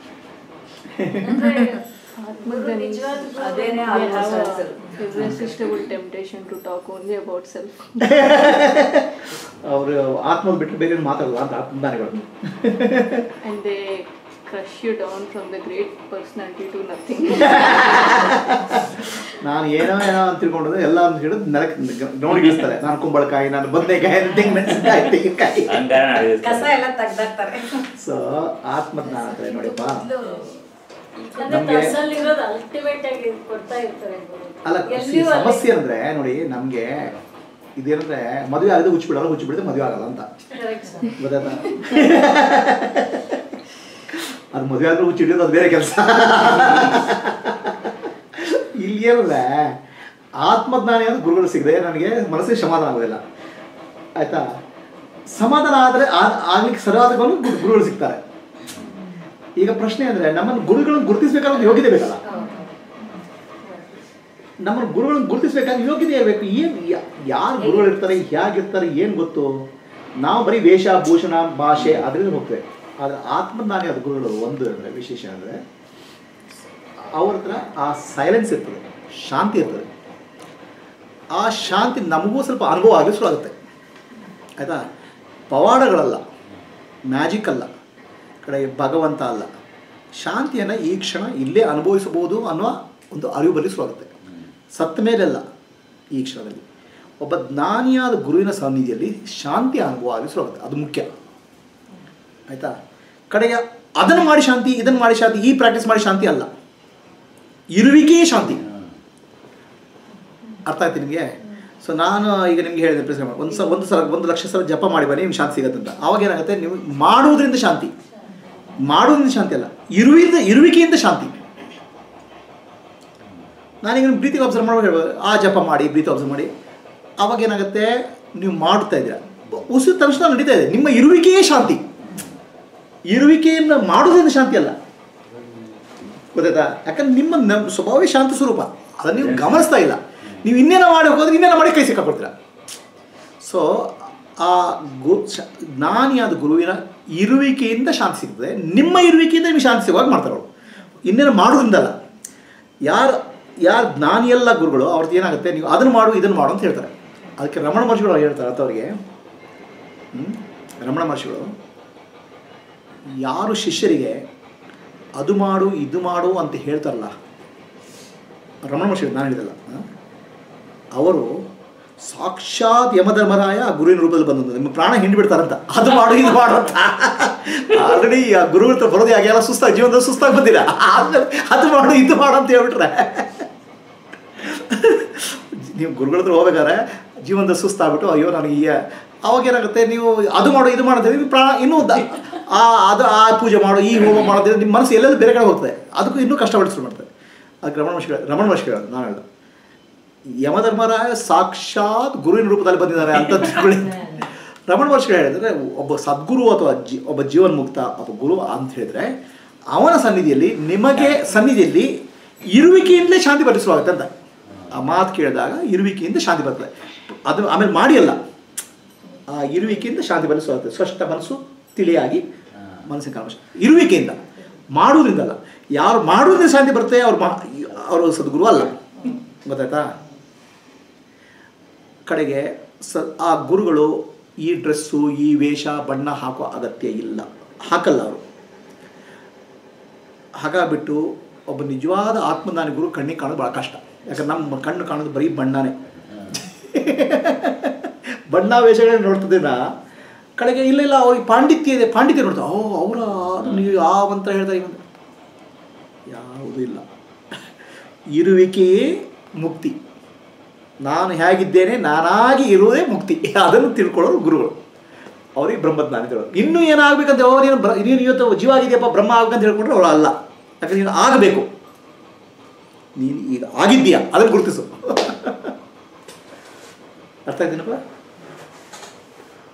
ಅದೇನೇ We have ಆತ್ಮ a sir. irresistible temptation to talk only about self. ಅವರು ಆತ್ಮದ ಬಿಟ್ಟರೆ ಬೇರೆ ಮಾತಾಡಲ್ಲ ಅಂತ ಆತ್ಮದಾನಿಗಳು And they crush you down from the great personality to nothing. ನಾನು ಏನೋ ಏನೋ ಅಂತ ತಿಳ್ಕೊಂಡ್ರೆ ಎಲ್ಲ ಅಂತ ಹಿಡಿದು ನೆಲಕ್ಕೆ ನೋಡಿ ಇಳಿಸ್ತಾರೆ ನಾನು ಕುಂಬಳಕಾಯಿ ನಾನು ಬದನೆಕಾಯಿ ತೆಂಗಿನ ಮೆಣಸಿನಕಾಯಿ ತೆಂಗಿನಕಾಯಿ ಹಂಗಾರ ನಡೆಯುತ್ತೆ. ಕಸ ಎಲ್ಲ ತೆಗ್ದಾಕ್ತಾರೆ ಸೊ ಆತ್ಮಜ್ಞಾನ ಅಂತ ನೋಡಿಪ್ಪ ಅಂದ್ರೆ ನಮ್ಗೆ- ಕಸಲ್ಲಿರೋದು ಅಲ್ಟಿಮೇಟ್ ಆಗಿ ಕೊಡ್ತಾ ಇರ್ತಾರೆ ಗುರು. ಅಲ್ಲ ಎಲ್ಲಿಯೂ ಈ ಅಲ್ಲಿ- ಸಮಸ್ಯೆ ಅಂದ್ರೆ ನೋಡಿ ನಮ್ಗೆ ಇದೇನಂದ್ರೆ ಮದುವೆ ಆಗದೆ ಹುಚ್ಚಿಬಿಡಲ್ಲ ಹುಚ್ಚಿಬಿಡಿದ್ರೆ ಮದುವೆ ಆಗಲ್ಲ ಅಂತ Correct sir. ಗೊತ್ತಾಯ್ತಾ ಅದು ಮದುವೆ ಆದ್ರೂ ಹುಚ್ಚಿಡಿಯೋದು ಅದು ಬೇರೆ ಕೆಲಸ ಇಲ್ಲಿ ಏನಂದ್ರೆ ಆತ್ಮಜ್ಞಾನಿ ಅಂತ ಗುರುಗಳು ಸಿಗದೆ ನನಗೆ ಮನಸ್ಸಿಗೆ ಸಮಾಧಾನ ಆಗೋದಿಲ್ಲ ಆಯ್ತಾ ಸಮಾಧಾನ ಆದರೆ ಆಗ್ಲಿಕ್ಕೆ ಸರಿಯಾದ ಗುರು- ಗುರುಗಳು ಸಿಗ್ತಾರೆ ಈಗ ಪ್ರಶ್ನೆ ಅಂದ್ರೆ ನಮ್ಮನ್ನು ಗುರುಗಳನ್ನು ಗುರುತಿಸ್ಬೇಕಾದ್ರೆ ಒಂದು ಯೋಗ್ಯತೆ ಬೇಕಲ್ಲ ನಮ್ಮನ್ನು ಗುರುಗಳನ್ನು ಗುರುತಿಸ್ಬೇಕಾದ್ರೆ ಯೋಗ್ಯತೆ ಇರಬೇಕು ಏನು ಯಾರು ಗುರುಗಳು ಇರ್ತಾರೆ ಹೇಗಿರ್ತಾರೆ ಏನು ಗೊತ್ತು ನಾವು ಬರೀ ವೇಷ ಭೂಷಣ ಭಾಷೆ ಅದರಿಂದ ಹೋಗ್ತೇವೆ ಆದರೆ ಆತ್ಮಜ್ಞಾನಿ ಆದ ಗುರುಗಳು ಒಂದು ಅಂದರೆ ವಿಶೇಷ ಅಂದರೆ ಅವ್ರ ಹತ್ರ ಆ ಸೈಲೆನ್ಸ್ ಇರ್ತದೆ ಶಾಂತಿ ಇರ್ತದೆ ಆ ಶಾಂತಿ ನಮಗೂ ಸ್ವಲ್ಪ ಅನುಭವ ಆಗಲಿ ಶುರು ಆಗುತ್ತೆ ಆಯಿತಾ ಪವಾಡಗಳಲ್ಲ ಮ್ಯಾಜಿಕ್ ಅಲ್ಲ ಕಡೆ ಭಗವಂತ ಅಲ್ಲ ಶಾಂತಿಯನ್ನು ಈ ಕ್ಷಣ ಇಲ್ಲೇ ಅನುಭವಿಸಬಹುದು ಅನ್ನೋ ಒಂದು ಅರಿವು ಬರಲಿ ಶುರುವಾಗುತ್ತೆ ಸತ್ತ ಮೇಲೆಲ್ಲ ಈ ಕ್ಷಣದಲ್ಲಿ ಒಬ್ಬ ಜ್ಞಾನಿಯಾದ ಗುರುವಿನ ಸನ್ನಿಧಿಯಲ್ಲಿ ಶಾಂತಿ ಅನುಭವ ಆಗಲಿ ಶುರುವಾಗುತ್ತೆ ಅದು ಮುಖ್ಯ ಆಯಿತಾ ಕಡೆಗೆ ಅದನ್ನು ಮಾಡಿ ಶಾಂತಿ ಇದನ್ನು ಮಾಡಿ ಶಾಂತಿ ಈ ಪ್ರಾಕ್ಟೀಸ್ ಮಾಡಿ ಶಾಂತಿ ಅಲ್ಲ ಇರುವಿಕೆಯೇ ಶಾಂತಿ ಅರ್ಥ ಆಯ್ತು ನಿಮಗೆ ಸೊ ನಾನು ಈಗ ನಿಮ್ಗೆ ಹೇಳಿದೆ ಪ್ರಶ್ನೆ ಒಂದು ಸಲ ಒಂದು ಸಲ ಒಂದು ಲಕ್ಷ ಸಲ ಜಪ ಮಾಡಿ ಬನ್ನಿ ನಿಮ್ಗೆ ಶಾಂತಿ ಸಿಗುತ್ತೆ ಅಂತ ಆವಾಗ ಏನಾಗುತ್ತೆ ನೀವು ಮಾಡುವುದರಿಂದ ಶಾಂತಿ ಮಾಡುವುದರಿಂದ ಶಾಂತಿ ಅಲ್ಲ ಇರುವಿಂದ ಇರುವಿಕೆಯಿಂದ ಶಾಂತಿ ನಾನೀಗ ನಿಮ್ಮ ಪ್ರೀತಿಗೆ ಅಬ್ಸರ್ವ್ ಮಾಡುವಾಗ ಹೇಳ್ಬೋದು ಆ ಜಪ ಮಾಡಿ ಪ್ರೀತಿ ಅಬ್ಸರ್ವ್ ಮಾಡಿ ಆವಾಗ ಏನಾಗುತ್ತೆ ನೀವು ಮಾಡ್ತಾ ಇದ್ದೀರಾ ಉಸಿರು ತಕ್ಷಣ ನಡೀತಾ ಇದೆ ನಿಮ್ಮ ಇರುವಿಕೆಯೇ ಶಾಂತಿ ಇರುವಿಕೆಯನ್ನು ಮಾಡೋದ್ರಿಂದ ಶಾಂತಿ ಅಲ್ಲ ಗೊತ್ತಾಯ್ತಾ ಯಾಕಂದ್ರೆ ನಿಮ್ಮ ನ- ಸ್ವಭಾವವೇ ಶಾಂತ ಸ್ವರೂಪ ಅದನ್ನು ನೀವು ಗಮನಿಸ್ತಾ ಇಲ್ಲ ನೀವು ಇನ್ನೇನೋ ಮಾಡಿ ಹೋದ್ರೆ ಇನ್ನೇನೋ ಮಾಡಿ ಕೈ ಸಿಕ್ಕಾಕೊಡ್ತೀರ ಸೊ ಆ ಗು ಶ- ಜ್ಞಾನಿಯಾದ ಗುರುವಿನ ಇರುವಿಕೆಯಿಂದ ಶಾಂತಿ ಸಿಗ್ತದೆ ನಿಮ್ಮ ಇರುವಿಕೆಯಿಂದ ನಿಮಗೆ ಶಾಂತಿ ಸಿಗುವಾಗ ಮಾಡ್ತಾರೆ ಅವರು ಇನ್ನೇನು ಮಾಡೋದ್ರಿಂದಲ್ಲ ಯಾರು ಯಾರು ಜ್ಞಾನಿಯಲ್ಲ ಗುರುಗಳು ಅವ್ರದ್ದು ಏನಾಗುತ್ತೆ ನೀವು ಅದನ್ನು ಮಾಡು ಇದನ್ನು ಮಾಡು ಅಂತ ಹೇಳ್ತಾರೆ ಅದಕ್ಕೆ ರಮಣ ಮಹರ್ಷಿಗಳು ಹೇಳ್ತಾರೆ ಅಂಥವ್ರಿಗೆ ಹ್ಮ್? ರಮಣ ಮಹರ್ಷಿಗಳು ಯಾರು ಶಿಷ್ಯರಿಗೆ ಅದು ಮಾಡು ಇದು ಮಾಡು ಅಂತ ಹೇಳ್ತಾರಲ್ಲ ರಮಣ ಮಹರ್ಷಿ ನಾನು ಹೇಳಿದಲ್ಲ ಆ? ಅವರು ಸಾಕ್ಷಾತ್ ಯಮಧರ್ಮರಾಯ ಆ ಗುರುವಿನ ರೂಪದಲ್ಲಿ ಬಂದದ್ದು ನಿಮ್ಮ ಪ್ರಾಣ ಹಿಂಡ್ಬಿಡ್ತಾರಂತ ಅದು ಮಾಡು ಇದು ಮಾಡು ಅಂತ ಆಲ್ರೆಡಿ ಆ ಗುರುಗಳ ಹತ್ರ ಬರೋದು ಯಾಕೆಲ್ಲ ಸುಸ್ತಾಗಿ ಜೀವನದಲ್ಲಿ ಸುಸ್ತಾಗಿ ಬಂದಿರ ಆದ್ಮೇಲೆ ಅದು ಮಾಡು ಇದು ಮಾಡು ಅಂತ ಹೇಳ್ಬಿಟ್ರೆ ನೀವು ಗುರುಗಳ ಹತ್ರ ಹೋಗ್ಬೇಕಾದ್ರೆ ಜೀವನದ ಸುಸ್ತಾಗ್ಬಿಟ್ಟು ಅಯ್ಯೋ ನನಗೆ ಈ ಅವಾಗ ಏನಾಗುತ್ತೆ ನೀವು ಅದು ಮಾಡು ಇದು ಮಾಡು ಅಂತ ಹೇಳಿ ಪ್ರಾಣ ಇನ್ನೂ ದ- ಆ ಅದು ಆ ಪೂಜೆ ಮಾಡು ಈ ಹೋಮ ಮಾಡೋದ್ರಿಂದ ನಿಮ್ಮ ಮನಸ್ಸು ಎಲ್ಲೆಲ್ಲ ಬೇರೆ ಕಡೆ ಹೋಗ್ತದೆ ಅದಕ್ಕೂ ಇನ್ನೂ ಕಷ್ಟಪಟ್ಟು ಶುರು ಮಾಡ್ತದೆ ಅದಕ್ಕೆ ರಮಣ ಮಹರ್ಷಿ ರಮಣ ಮಹರ್ಷಿ ಹೇಳೋದು ನಾನು ಹೇಳ್ದೆ ಯಮಧರ್ಮರಾಯ ಸಾಕ್ಷಾತ್ ಗುರುವಿನ ರೂಪದಲ್ಲಿ ಬಂದಿದ್ದಾರೆ ಅಂತ ತಿಳ್ಕೊಳ್ಳಿ ರಮಣ ಮಹರ್ಷಿ ಹೇಳಿದ್ರೆ ಒಬ್ಬ ಸದ್ಗುರು ಅಥವಾ ಜಿ ಒಬ್ಬ ಜೀವನ್ಮುಕ್ತ ಅಥವಾ ಗುರು ಅಂತ ಹೇಳಿದ್ರೆ ಅವನ ಸನ್ನಿಧಿಯಲ್ಲಿ ನಿಮಗೆ ಸನ್ನಿಧಿಯಲ್ಲಿ ಇರುವಿಕೆಯಿಂದಲೇ ಶಾಂತಿ ಬರಿಸುವಾಗುತ್ತೆ ಅಂತ ಆ ಮಾತು ಕೇಳಿದಾಗ ಇರುವಿಕೆಯಿಂದ ಶಾಂತಿ ಬರ್ತದೆ ಅದು ಆಮೇಲೆ ಮಾಡಿ ಅಲ್ಲ ಆ ಇರುವಿಕೆಯಿಂದ ಶಾಂತಿ ಬರಿಸುವಾಗುತ್ತೆ ಸ್ಪಷ್ಟ ಮನಸ್ಸು ತಿಳಿಯಾಗಿ ಮನಸ್ಸಿನ ಕಾಮಶ ಇರುವಿಕೆಯಿಂದ ಮಾಡುವುದರಿಂದ ಅಲ್ಲ ಯಾರು ಮಾಡುವುದರಿಂದ ಶಾಂತಿ ಬರುತ್ತೆ ಅವ್ರು ಮಾ ಅವರು ಸದ್ಗುರು ಅಲ್ಲ ಗೊತ್ತಾಯ್ತಾ ಕಡೆಗೆ ಸ ಆ ಗುರುಗಳು ಈ ಡ್ರೆಸ್ಸು ಈ ವೇಷ ಬಣ್ಣ ಹಾಕೋ ಅಗತ್ಯ ಇಲ್ಲ ಹಾಕಲ್ಲ ಅವರು ಹಾಗಾಗ್ಬಿಟ್ಟು ಒಬ್ಬ ನಿಜವಾದ ಆತ್ಮದಾನಿ ಗುರು ಕಣ್ಣಿಗೆ ಕಾಣೋದು ಭಾಳ ಕಷ್ಟ ಯಾಕಂದ್ರೆ ನಮ್ಮ ಕಣ್ಣು ಕಾಣೋದು ಬರೀ ಬಣ್ಣನೇ ಬಣ್ಣ ವೇಷಗಳನ್ನ ನೋಡ್ತದೇನ ಕಡೆಗೆ ಇಲ್ಲ ಇಲ್ಲ ಅವ್ರಿಗೆ ಪಾಂಡಿತ್ಯ ಇದೆ ಪಾಂಡಿತ್ಯ ನೋಡ್ತಾ ಓ ಅವರ ನೀವು ಯಾವ ಅಂತ ಹೇಳ್ತಾರೆ ಇವಂತ ಯಾವುದೂ ಇಲ್ಲ ಇರುವಿಕೆಯೇ ಮುಕ್ತಿ ನಾನು ಹೇಗಿದ್ದೇನೆ ನಾನಾಗಿ ಇರುವುದೇ ಮುಕ್ತಿ ಅದನ್ನು ತಿಳ್ಕೊಳ್ಳೋರು ಗುರುಗಳು ಅವ್ರಿಗೆ ಬ್ರಹ್ಮಜ್ಞಾನಿಗಳು ಇನ್ನೂ ಏನಾಗಬೇಕಂತ ಅವ್ರು ನೀನು ಬ್ರ ನೀನು ಇವತ್ತು ಜೀವ ಆಗಿದೆಯಪ್ಪ ಬ್ರಹ್ಮ ಆಗ್ಬೇಕಂತ ಹೇಳ್ಕೊಂಡ್ರೆ ಅವಳು ಅಲ್ಲ ಯಾಕಂದ್ರೆ ನೀನು ಆಗಬೇಕು ನೀನು ಈಗ ಆಗಿದ್ದೀಯಾ ಅದನ್ನು ಗುರುತಿಸು ಅರ್ಥ ಆಯ್ತೇನಪ್ಪ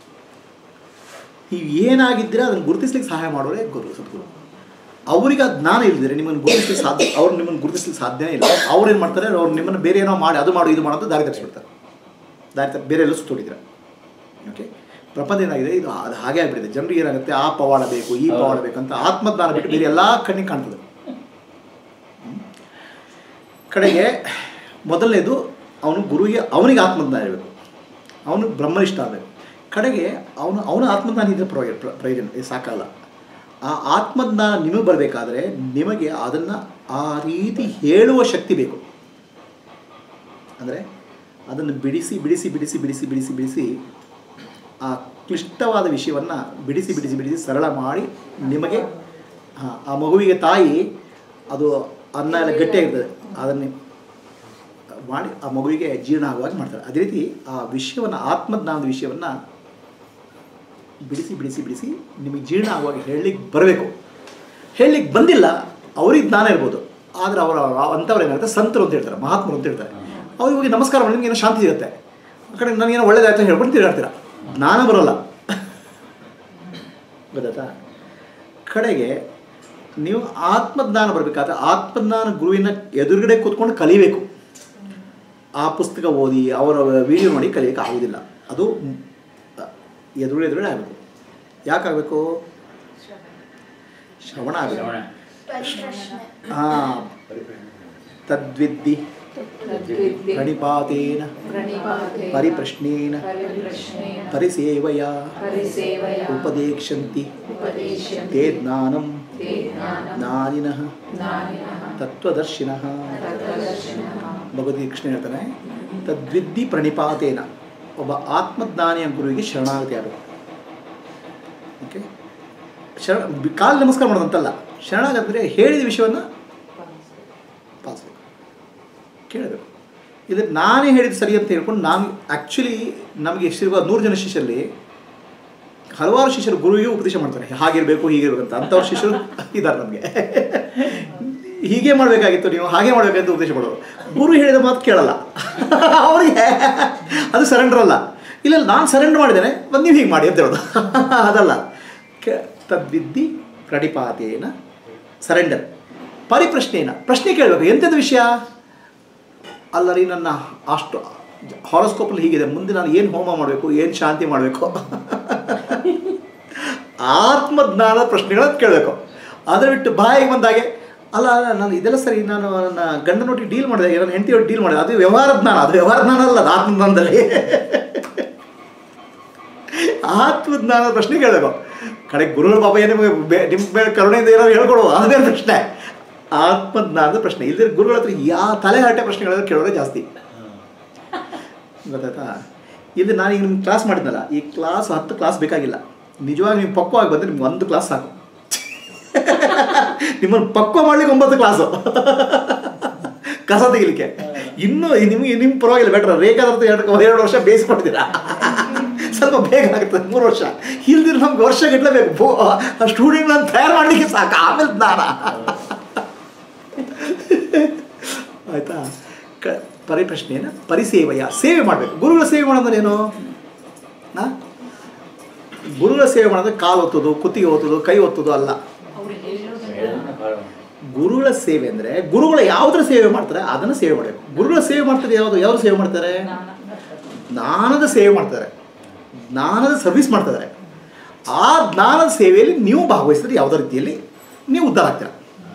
ನೀವು ಏನಾಗಿದ್ದೀರಾ ಅದನ್ನು ಗುರುತಿಸ್ಲಿಕ್ಕೆ ಸಹಾಯ ಮಾಡೋರೇ ಗುರು ಸದ್ಗುರು ಅವ್ರಿಗೆ ಆ ಜ್ಞಾನ ಇಲ್ದಿದ್ರೆ ನಿಮ್ಮನ್ನು ಗುರುತಿಸ್ಲಿಕ್ಕೆ ಸಾಧ್ಯ ಅವ್ರು ನಿಮ್ಮನ್ನು ಗುರುತಿಸ್ಲಿಕ್ಕೆ ಸಾಧ್ಯನೇ ಇಲ್ಲ ಅವ್ರು ಏನು ಮಾಡ್ತಾರೆ ಅವ್ರು ನಿಮ್ಮನ್ನು ಬೇರೆ ಏನೋ ಮಾಡಿ ಅದು ಮಾಡು ಇದು ಮಾಡು ಅಂತ ದಾರಿ ತರಿಸ್ಬಿಡ್ತಾರೆ ದಾರಿ ತರ ಬೇರೆ ಎಲ್ಲೂ ಸುತ್ತೋಡಿದ್ರೆ ಓಕೆ ಪ್ರಪಂಚ ಏನಾಗಿದೆ ಇದು ಅದು ಹಾಗೆ ಆಗಿಬಿಟ್ಟಿದೆ ಜನರಿಗೆ ಏನಾಗುತ್ತೆ ಆ ಪವಾಡ ಬೇಕು ಈ ಪವಾಡ ಬೇಕು ಅಂತ ಆತ್ಮಜ್ಞಾನ ಬಿಟ್ಟು ಬೇರೆ ಎಲ್ಲ ಕಣ್ಣಿಗೆ ಕಾಣ್ತದೆ ಹ್ಮ್. ಕಡೆಗೆ ಮೊದಲನೇದು ಅವನು ಗುರುವಿಗೆ ಅವನಿಗೆ ಆತ್ಮಜ್ಞಾನ ಇರಬೇಕು ಅವನು ಬ್ರಹ್ಮನಿಷ್ಠ ಆಗಬೇಕು ಕಡೆಗೆ ಅವನು ಅವನ ಆತ್ಮಜ್ಞಾನ ಇದ್ದರೆ ಪ್ರಯೋಜನ ಪ್ರ- ಪ್ರಯೋಜನ ಇದು ಸಾಕಲ್ಲ ಆ ಆತ್ಮಜ್ಞಾನ ನಿಮಗೆ ಬರಬೇಕಾದ್ರೆ ನಿಮಗೆ ಅದನ್ನು ಆ ರೀತಿ ಹೇಳುವ ಶಕ್ತಿ ಬೇಕು ಅಂದರೆ ಅದನ್ನು ಬಿಡಿಸಿ ಬಿಡಿಸಿ ಬಿಡಿಸಿ ಬಿಡಿಸಿ ಬಿಡಿಸಿ ಬಿಡಿಸಿ ಆ ಕ್ಲಿಷ್ಟವಾದ ವಿಷಯವನ್ನು ಬಿಡಿಸಿ ಬಿಡಿಸಿ ಬಿಡಿಸಿ ಸರಳ ಮಾಡಿ ನಿಮಗೆ ಆ, ಆ ಮಗುವಿಗೆ ತಾಯಿ ಅದು ಅನ್ನ ಎಲ್ಲ ಗಟ್ಟಿಯಾಗಿರ್ತದೆ ಅದನ್ನು ಮಾಡಿ ಆ ಮಗುವಿಗೆ ಜೀರ್ಣ ಆಗುವಾಗ ಮಾಡ್ತಾರೆ ಅದೇ ರೀತಿ ಆ ವಿಷಯವನ್ನು ಆತ್ಮಜ್ಞಾನದ ವಿಷಯವನ್ನು ಬಿಡಿಸಿ ಬಿಡಿಸಿ ಬಿಡಿಸಿ ನಿಮಗೆ ಜೀರ್ಣ ಆಗುವಾಗ ಹೇಳಲಿಕ್ಕೆ ಬರಬೇಕು ಹೇಳಲಿಕ್ಕೆ ಬಂದಿಲ್ಲ ಅವ್ರಿಗೆ ಜ್ಞಾನ ಇರ್ಬೋದು ಆದರೆ ಅವರ ಅಂಥವ್ರು ಏನಾಗುತ್ತೆ ಸಂತರು ಅಂತ ಹೇಳ್ತಾರೆ ಮಹಾತ್ಮರು ಅಂತ ಹೇಳ್ತಾರೆ ಅವ್ರಿಗೆ ಹೋಗಿ ನಮಸ್ಕಾರ ಮಾಡಿ ನಿಮ್ಗೆ ಏನೋ ಶಾಂತಿ ಸಿಗುತ್ತೆ ಆ ಕಡೆ ನನಗೇನೋ ಒಳ್ಳೇದಾಯ್ತು ಅಂತ ಹೇಳ್ಕೊಂಡು ತಿರುಗಾಡ್ತೀರ ಜ್ಞಾನ ಬರೋಲ್ಲ ಗೊತ್ತಾಯ್ತಾ ಕಡೆಗೆ ನೀವು ಆತ್ಮಜ್ಞಾನ ಬರಬೇಕಾದ್ರೆ ಆತ್ಮಜ್ಞಾನ ಗುರುವಿನ ಎದುರುಗಡೆ ಕೂತ್ಕೊಂಡು ಕಲಿಬೇಕು ಆ ಪುಸ್ತಕ ಓದಿ ಅವರ ವಿಡಿಯೋ ನೋಡಿ ಕಲಿಯೋಕೆ ಆಗೋದಿಲ್ಲ ಅದು ಮ್, ಎದುರುಗಡೆ ಎದುರುಗಡೆ ಆಗಬೇಕು ಯಾಕಾಗಬೇಕು ಶ್ರವಣ ಆಗಬೇಕು ಶ್ರವಣ ಹಾಂ ತದ್ವಿದ್ದಿ ತದ್ವಿದ್ಯೆ ಪ್ರಣಿಪಾತೇನ ಪ್ರಣಿಪಾತೆ ಪರಿಪ್ರಶ್ನೇನ ಪರಿಪ್ರಶ್ನೇನ ಪರಿಸೇವಯ ಪರಿಸೇವಯ ಉಪದೇಕ್ಷಂತಿ ಉಪದೇಶ್ಯಂತೆ ತೇ ಜ್ಞಾನಂ ತೇ ಜ್ಞಾನಂ ಜ್ಞಾನಿನಃ ಜ್ಞಾನಿನಃ ತತ್ವದರ್ಶಿನಃ ತತ್ವದರ್ಶಿನಃ ಭಗವದ್ಗೀತೆ ಕೃಷ್ಣ ಹೇಳ್ತಾನೆ ತದ್ವಿದ್ದಿ ಪ್ರಣಿಪಾತೇನ ಒಬ್ಬ ಆತ್ಮಜ್ಞಾನಿಯ ಗುರುವಿಗೆ ಶರಣಾಗತಿ ಆಗಬೇಕು ಓಕೆ ಶರಣ ಕಾಲು ನಮಸ್ಕಾರ ಮಾಡೋದಂತಲ್ಲ ಶರಣಾಗತಿ ಹೇಳಿದ ವಿಷಯವನ್ನು ಪಾಲಿಸ್ಬೇಕು ಕೇಳಬೇಕು ಇದು ನಾನೇ ಹೇಳಿದ್ದು ಸರಿ ಅಂತ ಹೇಳ್ಕೊಂಡು ನಾನು ಆ್ಯಕ್ಚುಲಿ ನಮಗೆ ಎಷ್ಟಿರುವ ನೂರು ಜನ ಶಿಷ್ಯರಲ್ಲಿ ಹಲವಾರು ಶಿಷ್ಯರು ಗುರುವಿಗೆ ಉಪದೇಶ ಮಾಡ್ತಾರೆ ಹಾಗಿರಬೇಕು ಹೀಗಿರ್ಬೇಕು ಅಂತ ಅಂಥವ್ರ ಶಿಷ್ಯರು ಇದ್ದಾರೆ ನಮಗೆ ಹೀಗೆ ಮಾಡಬೇಕಾಗಿತ್ತು ನೀವು ಹಾಗೆ ಮಾಡಬೇಕಂತ ಉಪದೇಶ ಮಾಡೋರು ಗುರು ಹೇಳಿದ ಮಾತು ಕೇಳಲ್ಲ ಅವರಿಗೆ ಅದು ಸರೆಂಡರ್ ಅಲ್ಲ ಇಲ್ಲ ನಾನು ಸರೆಂಡರ್ ಮಾಡಿದ್ದೇನೆ ಒಂದು ನೀವು ಹೀಗೆ ಮಾಡಿ ಅಂತ ಹೇಳೋದು ಅದಲ್ಲ ಕೆ ತದ್ವಿದ್ದಿ ಪ್ರಣಿಪಾತೇನ ಸರೆಂಡರ್ ಪರಿಪ್ರಶ್ನೆನ ಪ್ರಶ್ನೆ ಕೇಳಬೇಕು ಎಂಥದ್ದು ವಿಷಯ ಅಲ್ಲ ರೀ ನನ್ನ ಅಷ್ಟು ಹಾರೋಸ್ಕೋಪಲ್ಲಿ ಹೀಗಿದೆ ಮುಂದೆ ನಾನು ಏನು ಹೋಮ ಮಾಡಬೇಕು ಏನು ಶಾಂತಿ ಮಾಡಬೇಕು ಆತ್ಮಜ್ಞಾನದ ಪ್ರಶ್ನೆಗಳನ್ನು ಕೇಳಬೇಕು ಅದರ ಬಿಟ್ಟು ಬಾಯಿಗೆ ಬಂದಾಗೆ ಅಲ್ಲ ಅಲ್ಲ, ನಾನು ಇದೆಲ್ಲ ಸರಿ ನಾನು ನನ್ನ ಗಂಡನೊಟ್ಟಿಗೆ ಡೀಲ್ ಮಾಡಿದೆ ನನ್ನ ಹೆಂಡತಿಯೊಟ್ಟಿಗೆ ಡೀಲ್ ಮಾಡಿದೆ ಅದು ವ್ಯವಹಾರ ಜ್ಞಾನ ಅದು ವ್ಯವಹಾರ ಜ್ಞಾನ ಅಲ್ಲ ಅದು ಆತ್ಮಜ್ಞಾನದಲ್ಲಿ ಆತ್ಮಜ್ಞಾನದ ಪ್ರಶ್ನೆ ಕೇಳಬೇಕು ಕಡೆ ಗುರುಗಳ ಪಾಪ ಏನು ನಿಮಗೆ ಬೇ- ನಿಮ್ಮ ಮೇಲೆ ಕರುಣೆಯಿಂದ ಏನೋ ಹೇಳ್ಕೊಡುವ ಅದು ಬೇರೆ ಪ್ರಶ್ನೆ ಆತ್ಮಜ್ಞಾನದ ಪ್ರಶ್ನೆ ಇಲ್ಲದ್ರೆ ಗುರುಗಳ ಹತ್ರ ಯಾ ತಲೆ ಹರಟೆ ಪ್ರಶ್ನೆಗಳನ್ನು ಕೇಳೋದೇ ಜಾಸ್ತಿ ಗೊತ್ತಾಯ್ತಾ ಇದು ನಾನು ಈಗ ನಿಮ್ಗೆ ಕ್ಲಾಸ್ ಮಾಡಿದ್ನಲ್ಲ ಈ ಕ್ಲಾಸ್ ಹತ್ತು ಕ್ಲಾಸ್ ಬೇಕಾಗಿಲ್ಲ ನಿಜವಾಗಿ ನೀವು ಪಕ್ವವಾಗಿ ಬಂದರೆ ನಿಮ್ಗೆ ಒಂದು ಕ್ಲಾಸ್ ಸಾಕು ನಿಮ್ಮನ್ನು ಪಕ್ವ ಮಾಡ್ಲಿಕ್ಕೆ ಒಂಬತ್ತು ಕ್ಲಾಸು ಕಸ ತೆಗಿಲಿಕ್ಕೆ ಇನ್ನೂ ನಿಮಗೆ ನಿಮ್ಮ ಪರವಾಗಿಲ್ಲ ಬೆಟ್ರ ರೇಖಾದರ್ಥ ಎರಡು ಎರಡು ವರ್ಷ ಬೇಯಿಸ್ಕೊಟ್ಟಿದ್ದೀರಾ ಸ್ವಲ್ಪ ಬೇಗ ಆಗ್ತದೆ ಮೂರು ವರ್ಷ ಇಲ್ದಿರ ನಮ್ಗೆ ವರ್ಷ ಗಟ್ಟಲೆ ಬೇಕು ಬೋ ಸ್ಟೂಡೆಂಟ್ನ ತಯಾರು ಮಾಡಲಿಕ್ಕೆ ಸಾಕು ಆಮೇಲೆ ಜ್ಞಾನ ಆಯ್ತಾ ಕ ಪರಿಪ್ರಶ್ನೆಯನ್ನು ಪರಿಸೇವೆಯ ಸೇವೆ ಮಾಡಬೇಕು ಗುರುಗಳ ಸೇವೆ ಮಾಡೋದ್ರೆ ಏನು ಆ? ಗುರುಗಳ ಸೇವೆ ಮಾಡೋದ್ರೆ ಕಾಲು ಒತ್ತೋದು ಕುತ್ತಿಗೆ ಒತ್ತೋದು ಕೈ ಒತ್ತೋದು ಅಲ್ಲ ಹೇಳೋದನ್ನ follow ಮಾಡು. ಗುರುಗಳ ಸೇವೆ ಅಂದರೆ ಗುರುಗಳ ಯಾವುದರ ಸೇವೆ ಮಾಡ್ತಾರೆ ಅದನ್ನು ಸೇವೆ ಮಾಡಬೇಕು ಗುರುಗಳ ಸೇವೆ ಮಾಡ್ತಾರೆ ಯಾವುದು ಯಾವ್ದು ಸೇವೆ ಮಾಡ್ತಾರೆ ಜ್ಞಾನದ ಸೇವೆ ಮಾಡ್ತಾರೆ ಜ್ಞಾನದ ಸರ್ವಿಸ್ ಮಾಡ್ತಿದ್ದಾರೆ ಆ ಜ್ಞಾನದ ಸೇವೆಯಲ್ಲಿ ನೀವು ಭಾಗವಹಿಸಿದ್ರೆ ಯಾವುದೇ ರೀತಿಯಲ್ಲಿ ನೀವು ಉದ್ಧಾರ ಆಗ್ತೀರ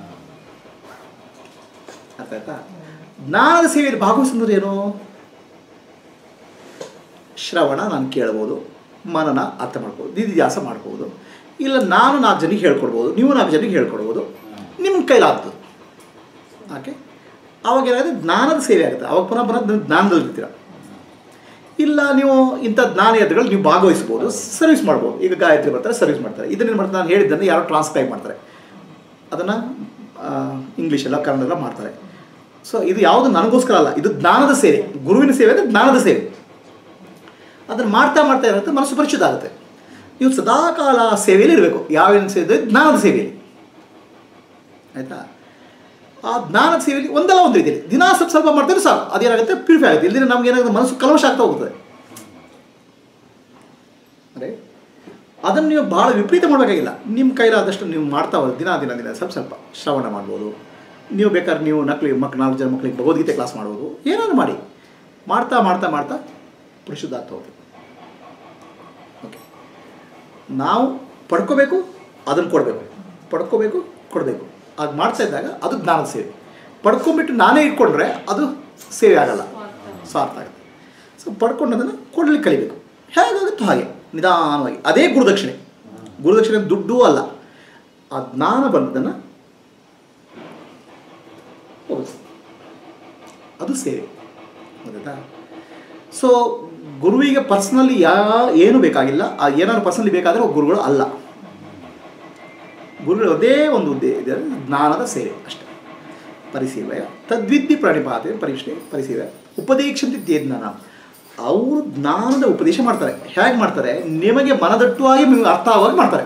ಅರ್ಥ ಆಯ್ತಾ ಜ್ಞಾನದ ಸೇವೆಯಲ್ಲಿ ಭಾಗವಹಿಸಿದ್ರೆ ಏನು ಶ್ರವಣ ನಾನು ಕೇಳ್ಬೋದು ಮನನ ಅರ್ಥ ಮಾಡ್ಬೋದು ದಿದಿದ್ಯಾಸ ಮಾಡ್ಬೋದು ಇಲ್ಲ ನಾನು ನಾಲ್ಕು ಜನಕ್ಕೆ ಹೇಳ್ಕೊಡ್ಬೋದು ನೀವು ನಾಲ್ಕು ಜನಕ್ಕೆ ಹೇಳ್ಕೊಡ್ಬೋದು ನಿಮ್ಮ ಕೈಲಾಗ್ತದೆ ಓಕೆ ಅವಾಗ ಏನಾಗುತ್ತೆ ಜ್ಞಾನದ ಸೇವೆ ಆಗುತ್ತೆ ಅವಾಗ ಪುನಃ ಪುನಃ ನೀವು ಜ್ಞಾನದಲ್ಲಿ ಇರ್ತೀರ ಇಲ್ಲ ನೀವು ಇಂಥ ಜ್ಞಾನ ಯಂತ್ರಗಳು ನೀವು ಭಾಗವಹಿಸ್ಬೋದು ಸರ್ವಿಸ್ ಮಾಡ್ಬೋದು ಈಗ ಗಾಯತ್ರಿ ಬರ್ತಾರೆ ಸರ್ವಿಸ್ ಮಾಡ್ತಾರೆ ಇದನ್ನೇನು ಮಾಡ್ತಾರೆ ನಾನು ಹೇಳಿದ್ದನ್ನು ಯಾರೋ ಟ್ರಾನ್ಸ್ಕ್ರೈಬ್ ಮಾಡ್ತಾರೆ ಅದನ್ನು ಇಂಗ್ಲೀಷೆಲ್ಲ ಕನ್ನಡ ಮಾಡ್ತಾರೆ ಸೊ ಇದು ಯಾವುದು ನನಗೋಸ್ಕರ ಅಲ್ಲ ಇದು ಜ್ಞಾನದ ಸೇವೆ ಗುರುವಿನ ಸೇವೆ ಅಂದರೆ ಜ್ಞಾನದ ಸೇವೆ ಅದನ್ನು ಮಾಡ್ತಾ ಮಾಡ್ತಾ ಇರುತ್ತೆ ಮನಸ್ಸು ಪರಿಚಿತ ಆಗುತ್ತೆ ನೀವು ಸದಾಕಾಲ ಆ ಸೇವೆಯಲ್ಲಿ ಇರಬೇಕು ಯಾವೇನು ಸೇವೆ ಜ್ಞಾನದ ಸೇವೆಯಲ್ಲಿ ಆಯಿತಾ ಆ ಜ್ಞಾನದ ಸೇವೆಯಲ್ಲಿ ಒಂದಲ್ಲ ಒಂದು ರೀತಿಯಲ್ಲಿ ದಿನ ಸ್ವಲ್ಪ ಸ್ವಲ್ಪ ಮಾಡ್ತಾರೆ ಸಾಕು ಅದೇನಾಗುತ್ತೆ ಪ್ಯೂರಿಫೈ ಆಗುತ್ತೆ ಇಲ್ಲದಿನ ನಮ್ಗೆ ಏನಾಗುತ್ತೆ ಮನಸ್ಸು ಕಲವಶ ಆಗ್ತಾ ಹೋಗ್ತದೆ ಅದೇ ಅದನ್ನು ನೀವು ಭಾಳ ವಿಪರೀತ ಮಾಡಬೇಕಾಗಿಲ್ಲ ನಿಮ್ಮ ಕೈಲಾದಷ್ಟು ನೀವು ಮಾಡ್ತಾ ಹೋದ್ರೆ ದಿನ ದಿನ ದಿನ ಸ್ವಲ್ಪ ಸ್ವಲ್ಪ ಶ್ರವಣ ಮಾಡ್ಬೋದು ನೀವು ಬೇಕಾದ್ರೆ ನೀವು ನಕ್ಲಿ ಮಕ್ಳು ನಾಲ್ಕು ಜನ ಮಕ್ಕಳಿಗೆ ಭಗವದ್ಗೀತೆ ಕ್ಲಾಸ್ ಮಾಡ್ಬೋದು ಏನಾದ್ರು ಮಾಡಿ ಮಾಡ್ತಾ ಮಾಡ್ತಾ ಮಾಡ್ತಾ ಪರಿಶುದ್ಧ ಆಗ್ತಾ ಹೋಗ್ಬೇಕು ಓಕೆ ನಾವು ಪಡ್ಕೋಬೇಕು ಅದನ್ನು ಕೊಡಬೇಕು ಪಡ್ಕೋಬೇಕು ಕೊಡಬೇಕು ಅದು ಮಾಡ್ತಾ ಇದ್ದಾಗ ಅದು ಜ್ಞಾನದ ಸೇವೆ ಪಡ್ಕೊಂಬಿಟ್ಟು ನಾನೇ ಇಟ್ಕೊಂಡ್ರೆ ಅದು ಸೇವೆ ಆಗಲ್ಲ ಸ್ವಾರ್ಥ ಆಗುತ್ತೆ ಸೊ ಪಡ್ಕೊಂಡದನ್ನು ಕೊಡಲಿಕ್ಕೆ ಕಲಿಬೇಕು ಹೇಗಾಗುತ್ತೋ ಹಾಗೆ ನಿಧಾನವಾಗಿ ಅದೇ ಗುರುದಕ್ಷಿಣೆ ಗುರುದಕ್ಷಿಣೆ ದುಡ್ಡು ಅಲ್ಲ ಆ ಜ್ಞಾನ ಬಂದದನ್ನು ಹೋಗುತ್ತೆ ಅದು ಸೇವೆ ಗೊತ್ತಾಯ್ತಾ ಸೊ ಗುರುವಿಗೆ ಪರ್ಸ್ನಲಿ ಯಾ ಏನು ಬೇಕಾಗಿಲ್ಲ ಆ ಏನಾದ್ರು ಪರ್ಸ್ನಲಿ ಬೇಕಾದರೆ ಅವು ಗುರುಗಳು ಅಲ್ಲ ಗುರುಗಳು ಅದೇ ಒಂದು ಉದ್ದೇ ಇದೆ ಜ್ಞಾನದ ಸೇವೆ ಅಷ್ಟೇ ಪರಿಸೇವೆಯ ತದ್ವಿದ್ಯೆ ಪ್ರಣಿಪಾತೆ ಪರೀಕ್ಷೆ ಪರಿಸೇವೆ ಉಪದೇಶಂತೆ ಜ್ಞಾನ ಅವರು ಜ್ಞಾನದ ಉಪದೇಶ ಮಾಡ್ತಾರೆ ಹೇಗೆ ಮಾಡ್ತಾರೆ ನಿಮಗೆ ಮನದಟ್ಟುವಾಗಿ ನಿಮಗೆ ಅರ್ಥ ಆಗುವಾಗ ಮಾಡ್ತಾರೆ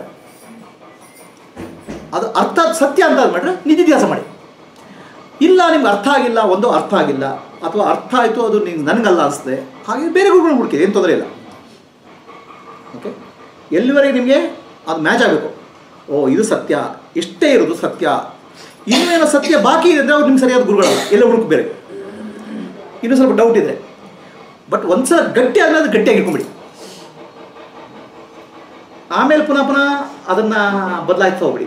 ಅದು ಅರ್ಥ ಸತ್ಯ ಅಂತ ಮಾಡಿದ್ರೆ ನಿಧಿಧ್ಯಾಸ ಮಾಡಿ ಇಲ್ಲ ನಿಮ್ಗೆ ಅರ್ಥ ಆಗಿಲ್ಲ ಒಂದು ಅರ್ಥ ಆಗಿಲ್ಲ ಅಥವಾ ಅರ್ಥ ಆಯಿತು ಅದು ನಿಮ್ಗೆ ನನಗಲ್ಲ ಅನಿಸ್ತದೆ ಹಾಗೆ ಬೇರೆ ಗುರುಗಳನ್ನ ಹುಡುಕಿ ಏನು ತೊಂದರೆ ಇಲ್ಲ ಓಕೆ ಎಲ್ಲಿವರೆಗೆ ನಿಮಗೆ ಅದು ಮ್ಯಾಚ್ ಆಗಬೇಕು ಓ ಇದು ಸತ್ಯ ಇಷ್ಟೇ ಇರೋದು ಸತ್ಯ ಇನ್ನೇನೋ ಸತ್ಯ ಬಾಕಿ ಇದೆ ಅಂದರೆ ಅವ್ರು ನಿಮ್ಗೆ ಸರಿಯಾದ ಗುರುಗಳಲ್ಲ ಎಲ್ಲ ಹುಡುಕು ಬೇರೆ ಇನ್ನೂ ಸ್ವಲ್ಪ ಡೌಟ್ ಇದೆ ಬಟ್ ಒಂದ್ಸಲ ಗಟ್ಟಿ ಆಗಲಿ ಅದು ಗಟ್ಟಿಯಾಗಿ ಇಟ್ಕೊಂಬಿಡಿ ಆಮೇಲೆ ಪುನಃ ಪುನಃ ಅದನ್ನು ಬದಲಾಯಿಸ್ತಾ ಹೋಗ್ಬಿಡಿ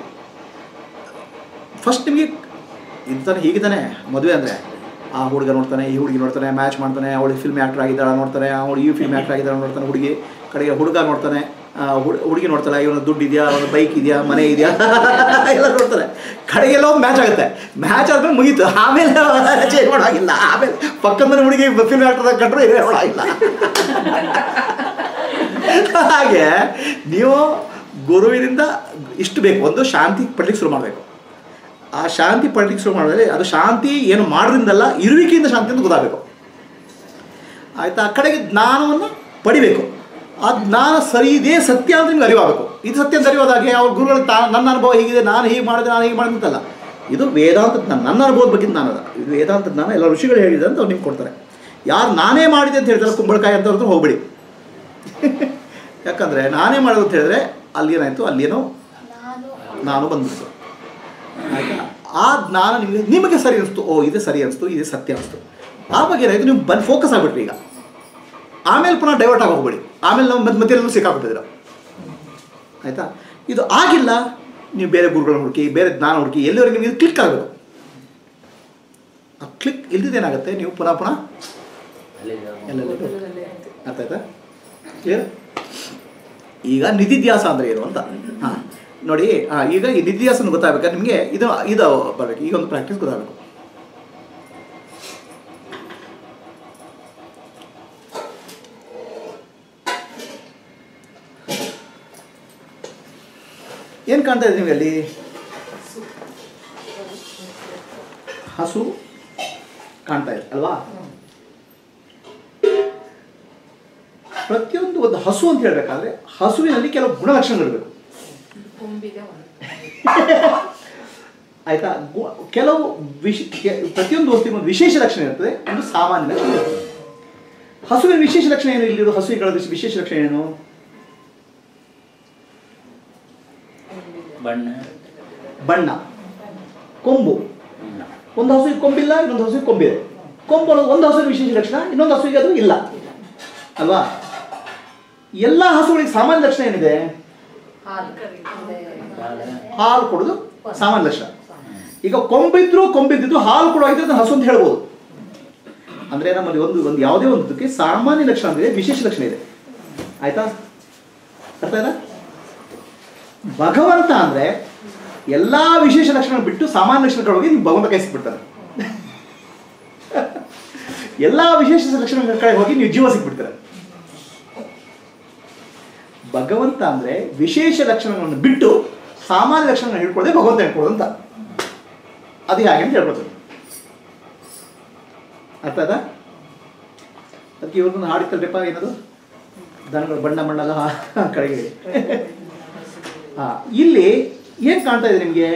ಫಸ್ಟ್ ನಿಮಗೆ ಇಂತಾನೆ ಹೀಗೆ ತಾನೆ ಮದುವೆ ಅಂದರೆ ಆ ಹುಡುಗ ನೋಡ್ತಾನೆ ಈ ಹುಡುಗಿ ನೋಡ್ತಾನೆ ಮ್ಯಾಚ್ ಮಾಡ್ತಾನೆ ಅವಳು ಫಿಲ್ಮ್ ಆ್ಯಕ್ಟರ್ ಆಗಿದ್ದಾಳ ನೋಡ್ತಾನೆ ಅವಳು ಈ ಫಿಲ್ಮ್ ಆ್ಯಕ್ಟರ್ ಆಗಿದ್ದಾಳ ನೋಡ್ತಾನೆ ಹುಡುಗಿ ಕಡೆಗೆ ಹುಡುಗ ನೋಡ್ತಾನೆ ಆ, ಹುಡ್- ಹುಡುಗಿ ನೋಡ್ತಾಳೆ ಇವನ ದುಡ್ಡು ಇದೆಯಾ ಅವನ ಬೈಕ್ ಇದೆಯಾ ಮನೆ ಇದೆಯಾ ಎಲ್ಲ ನೋಡ್ತಾರೆ ಕಡೆಗೆಲ್ಲ ಒಂದು ಮ್ಯಾಚ್ ಆಗುತ್ತೆ ಮ್ಯಾಚ್ ಆದ್ಮೇಲೆ ಮುಗೀತು ಆಮೇಲೆ ಚೇಂಜ್ ಮಾಡೋಗಿಲ್ಲ ಆಮೇಲೆ ಪಕ್ಕದ ಮನೆ ಹುಡುಗಿ ಫಿಲ್ಮ್ ಆ್ಯಕ್ಟರ್ ಕಂಡ್ರೆ ಇದೇ ಮಾಡೋಗಿಲ್ಲ ಹಾಗೆ ನೀವು ಗುರುವಿನಿಂದ ಇಷ್ಟು ಬೇಕು ಒಂದು ಶಾಂತಿ ಪಡ್ಲಿಕ್ಕೆ ಶುರು ಮಾಡಬೇಕು ಆ ಶಾಂತಿ ಪಡ್ಲಿಕ್ಕೆ ಶುರು ಮಾಡಿದ್ರೆ ಅದು ಶಾಂತಿ ಏನು ಮಾಡೋದ್ರಿಂದಲ್ಲ ಇರುವಿಕೆಯಿಂದ ಶಾಂತಿ ಅಂತ ಗೊತ್ತಾಗಬೇಕು ಆಯಿತಾ ಆ ಕಡೆಗೆ ಜ್ಞಾನವನ್ನು ಪಡಿಬೇಕು ಆ ಜ್ಞಾನ ಸರಿ ಇದೇ ಸತ್ಯ ಅಂತ ನಿಮ್ಗೆ ಅರಿವಾಗಬೇಕು ಇದು ಸತ್ಯ ಅಂತ ಅರಿವಾದಾಗೆ ಅವ್ರ ಗುರುಗಳು ತಾ ನನ್ನ ಅನುಭವ ಹೀಗಿದೆ ನಾನು ಹೀಗೆ ಮಾಡಿದೆ ನಾನು ಹೀಗೆ ಮಾಡಿದೆ ಅಂತಲ್ಲ ಇದು ವೇದಾಂತ ಜ್ಞಾನ ನನ್ನ ಅನುಭವದ ಬಗ್ಗೆ ಜ್ಞಾನ ಅದ ಇದು ವೇದಾಂತ ಜ್ಞಾನ ಎಲ್ಲ ಋಷಿಗಳು ಹೇಳಿದೆ ಅಂತ ಅವ್ರು ನಿಮ್ಗೆ ಕೊಡ್ತಾರೆ ಯಾರು ನಾನೇ ಮಾಡಿದೆ ಅಂತ ಹೇಳ್ತಾರೆ ಕುಂಬಳಕಾಯಿ ಅಂತ ಹತ್ರ ಹೋಗ್ಬಿಡಿ ಯಾಕಂದರೆ ನಾನೇ ಮಾಡೋದು ಅಂತ ಹೇಳಿದ್ರೆ ಅಲ್ಲೇನಾಯಿತು ಅಲ್ಲೇನೋ ನಾನು ನಾನು ಬಂದ್ಬಿಡ್ತು ಆಯ್ತಾ ಆ ಜ್ಞಾನ ನಿಮಗೆ ನಿಮಗೆ ಸರಿ ಅನಿಸ್ತು ಓ ಇದು ಸರಿ ಅನಿಸ್ತು ಇದು ಸತ್ಯ ಅನಿಸ್ತು ಆ ಬಗ್ಗೆ ಏನಾಯಿತು ನೀವು ಬಂದು ಫೋಕಸ್ ಆಗಿಬಿಟ್ರಿ ಈಗ ಆಮೇಲೆ ಪುನಃ ಡೈವರ್ಟ್ ಆಗಿ ಹೋಗ್ಬೇಡಿ ಆಮೇಲೆ ನಾವು ಮತ್ತೆ ಮಧ್ಯೆಲ್ಲೂ ಸಿಕ್ಕಾಕ್ಬಿಟ್ಟಿದ್ದೀರ ಆಯಿತಾ ಇದು ಆಗಿಲ್ಲ ನೀವು ಬೇರೆ ಗುರುಗಳನ್ನ ಹುಡುಕಿ ಬೇರೆ ಜ್ಞಾನ ಹುಡುಕಿ ಎಲ್ಲಿವರೆಗೆ ನೀವು ಕ್ಲಿಕ್ ಆಗಬೇಕು ಆ ಕ್ಲಿಕ್ ಇಲ್ದಿದ್ದೇನಾಗುತ್ತೆ ನೀವು ಪುನಃ ಪುನಃ ಎಲ್ಲೆಲ್ಲೂ ಅರ್ಥ ಆಯ್ತಾ ಕ್ಲಿಯರ್ ಈಗ ನಿಧಿಧ್ಯಾಸ ಅಂದರೆ ಏನು ಅಂತ ಹಾಂ ನೋಡಿ ಹಾಂ ಈಗ ಈ ನಿಧಿಧ್ಯಾಸ ಗೊತ್ತಾಗಬೇಕಾದ್ರೆ ನಿಮಗೆ ಇದು ಇದು ಬರಬೇಕು ಈಗ ಒಂದು ಪ್ರಾಕ್ಟೀಸ್ ಗೊತ್ತಾಗಬೇಕು ಏನು ಕಾಣ್ತಾ ಇದೆ ನಿಮಗೆ ಅಲ್ಲಿ ಹಸು ಕಾಣ್ತಾ ಇದೆ ಅಲ್ವಾ ಪ್ರತಿಯೊಂದು ಒಂದು ಹಸು ಅಂತ ಹೇಳಬೇಕಾದ್ರೆ ಹಸುವಿನಲ್ಲಿ ಕೆಲವು ಗುಣಲಕ್ಷಣಗಳಿರಬೇಕು ಕೊಂಬಿದೆ ಒಂದು ಆಯ್ತಾ ಗು- ಕೆಲವು ವಿಶ್ ಕೆ- ಪ್ರತಿಯೊಂದು ವಸ್ತುವಿಗೆ ಒಂದು ವಿಶೇಷ ಲಕ್ಷಣ ಇರ್ತದೆ ಒಂದು ಸಾಮಾನ್ಯ ಲಕ್ಷಣ ಇರ್ತದೆ ಹಸುವಿನ ವಿಶೇಷ ಲಕ್ಷಣ ಏನು ಇಲ್ಲಿರೋ ಹಸುವಿಗಳ ವಿಶ್- ವಿಶೇಷ ಲಕ್ಷಣ ಏನು ಬಣ್ಣ ಬಣ್ಣ ಕೊಂಬು ಒಂದು ಹಸುವಿಗೆ ಕೊಂಬಿಲ್ಲ ಇನ್ನೊಂದು ಹಸುವಿಗೆ ಕೊಂಬಿದೆ ಕೊಂಬು ಅನ್ನೋದು ಒಂದು ಹಸುವಿನ ವಿಶೇಷ ಲಕ್ಷಣ ಇನ್ನೊಂದು ಹಸುವಿಗೆ ಅದು ಇಲ್ಲ ಅಲ್ವಾ ಎಲ್ಲ ಹಸುಗಳಿಗೆ ಸಾಮಾನ್ಯ ಲಕ್ಷಣ ಏನಿದೆ ಹಾಲು ಹಾಲು ಕೊಡೋದು ಸಾಮಾನ್ಯ ಲಕ್ಷಣ ಈಗ ಕೊಂಬಿದ್ರು ಕೊಂಬಿದ್ದಿದ್ದು ಹಾಲು ಕೊಡುವಾಗಿದ್ರೆ ಅದನ್ನ ಹಸು ಅಂತ ಹೇಳ್ಬೋದು ಅಂದ್ರೆ ನಮ್ಮಲ್ಲಿ ಒಂದು ಒಂದು ಯಾವುದೇ ಒಂದಕ್ಕೆ ಸಾಮಾನ್ಯ ಲಕ್ಷಣ ಅಂದ್ರೆ ವಿಶೇಷ ಲಕ್ಷಣ ಇದೆ ಆಯ್ತಾ ಅರ್ಥ ಆಯ್ತಾ ಭಗವಂತ ಅಂದ್ರೆ ಎಲ್ಲಾ ವಿಶೇಷ ಲಕ್ಷಣ ಬಿಟ್ಟು ಸಾಮಾನ್ಯ ಲಕ್ಷಣಗಳು ಹೋಗಿ ನೀವು ಭಗವಂತ ಕೈ ಸಿಕ್ಬಿಡ್ತಾರೆ ಎಲ್ಲಾ ವಿಶೇಷ ಲಕ್ಷಣಗಳ ಕಡೆ ಹೋಗಿ ನೀವು ಜೀವ ಸಿಕ್ಬಿಡ್ತಾರೆ ಭಗವಂತ ಅಂದ್ರೆ ವಿಶೇಷ ಲಕ್ಷಣಗಳನ್ನು ಬಿಟ್ಟು ಸಾಮಾನ್ಯ ಲಕ್ಷಣಗಳನ್ನ ಹಿಡ್ಕೊಳ್ಳದೆ ಭಗವಂತ ಹಿಡ್ಕೊಳ್ಳೋದು ಅಂತ ಅದು ಹೇಗೆ ಅಂತ ಹೇಳ್ಕೊಳ್ತಾರೆ ಅರ್ಥ ಆಯ್ತಾ ಅದಕ್ಕೆ ಇವ್ರನ್ನ ಹಾಡಿತ್ತಲ್ರಿಪ್ಪ ಏನದು ದನಗಳು ಬಣ್ಣ ಬಣ್ಣದ ಹಾ- ಕಡೆಗೆ ಹಾ ಇಲ್ಲಿ ಏನ್ ಕಾಣ್ತಾ ಇದೆ ನಿಮಗೆ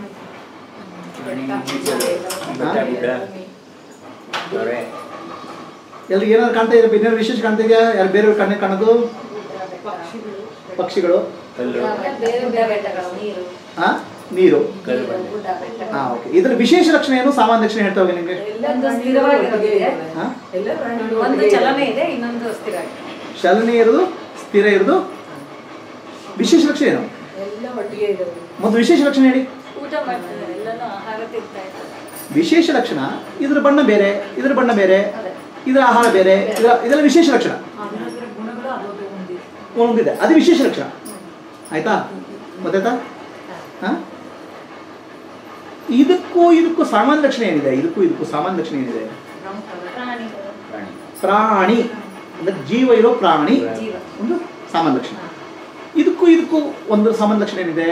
ಬೆಟ್ಟ ಗುಡ್ಡ ದೊರೆ ಎಲ್ರಿಗೆ ಏನಾದ್ರು ಕಾಣ್ತಾ ಇದೆ ಇನ್ನೇನು ವಿಶೇಷ ಕಾಣ್ತಾ ಇದೆಯಾ ಯಾರು ಬೇರೆಯವ್ರು ಕಣ್ಣಿಗೆ ಕಾಣೋದು ಪಕ್ಷಿಗಳು ಕಲ್ಲು ಬೇರೆ ಬೇರೆ ಬೆಟ್ಟಗಳು ನೀರು ಆ ನೀರು ಕಲ್ಲು ನೀರು, ಬಂಡೆ. ಗುಡ್ಡ ಬೆಟ್ಟ ಹಾ ಓಕೆ ಇದರ ವಿಶೇಷ ಲಕ್ಷಣ ಏನು ಸಾಮಾನ್ಯ ಲಕ್ಷಣ ಹೇಳ್ತಾ ಹೋಗಿ ನಿಮಗೆ ಒಂದು ಸ್ಥಿರವಾಗಿರೋದಿದೆ ಹಾ ಎಲ್ಲ ಪ್ರಾಣಿಗಳು ಒಂದು ಒಟ್ಟಿಗೆ ಚಲನೆ ಇದೆ ಇನ್ನೊಂದು ಸ್ಥಿರ ಇದೆ ಚಲನೆ ಇರೋದು ಸ್ಥಿರ ಇರೋದು ವಿಶೇಷ ಲಕ್ಷಣ ಏನು ಎಲ್ಲ ಒಟ್ಟಿಗೆ ಇರೋದು ಮೊದಲು ವಿಶೇಷ ಲಕ್ಷಣ ಹೇಳಿ ಊಟ ಮಾಡ್ತಾರೆ ಎಲ್ಲನೂ ಆಹಾರ ತಿಂತಾ ಇರ್ತಾರೆ ವಿಶೇಷ ಲಕ್ಷಣ ಇದರ ಬಣ್ಣ ಬೇರೆ ಇದರ ಬಣ್ಣ ಬೇರೆ ಇದರ ಆಹಾರ ಬೇರೆ ಇದರ ಇದೆಲ್ಲ ವಿಶೇಷ ಲಕ್ಷಣ ಗುಣಗಳು ಅದೊಂದು ಹೊಂದಿದೆ ಒಂದಿದೆ ಅದು ವಿಶೇಷ ಲಕ್ಷಣ ಆಯ್ತಾ ಗೊತ್ತಾಯ್ತಾ ಹಾ ಇದಕ್ಕೂ ಇದಕ್ಕೂ ಸಾಮಾನ್ಯ ಲಕ್ಷಣ ಏನಿದೆ ಇದಕ್ಕೂ ಇದಕ್ಕೂ ಸಾಮಾನ್ಯ ಲಕ್ಷಣ ಏನಿದೆ ಪ್ರಾಣಿಗಳು ಪ್ರಾಣಿ ಪ್ರಾಣಿ ಅಂದ್ರೆ ಜೀವ ಇರೋ ಪ್ರಾಣಿ ಜೀವ ಒಂದು ಸಾಮಾನ್ಯ ಲಕ್ಷಣ ಇದಕ್ಕೂ ಇದಕ್ಕೂ ಒಂದು ಸಾಮಾನ್ಯ ಲಕ್ಷಣ ಏನಿದೆ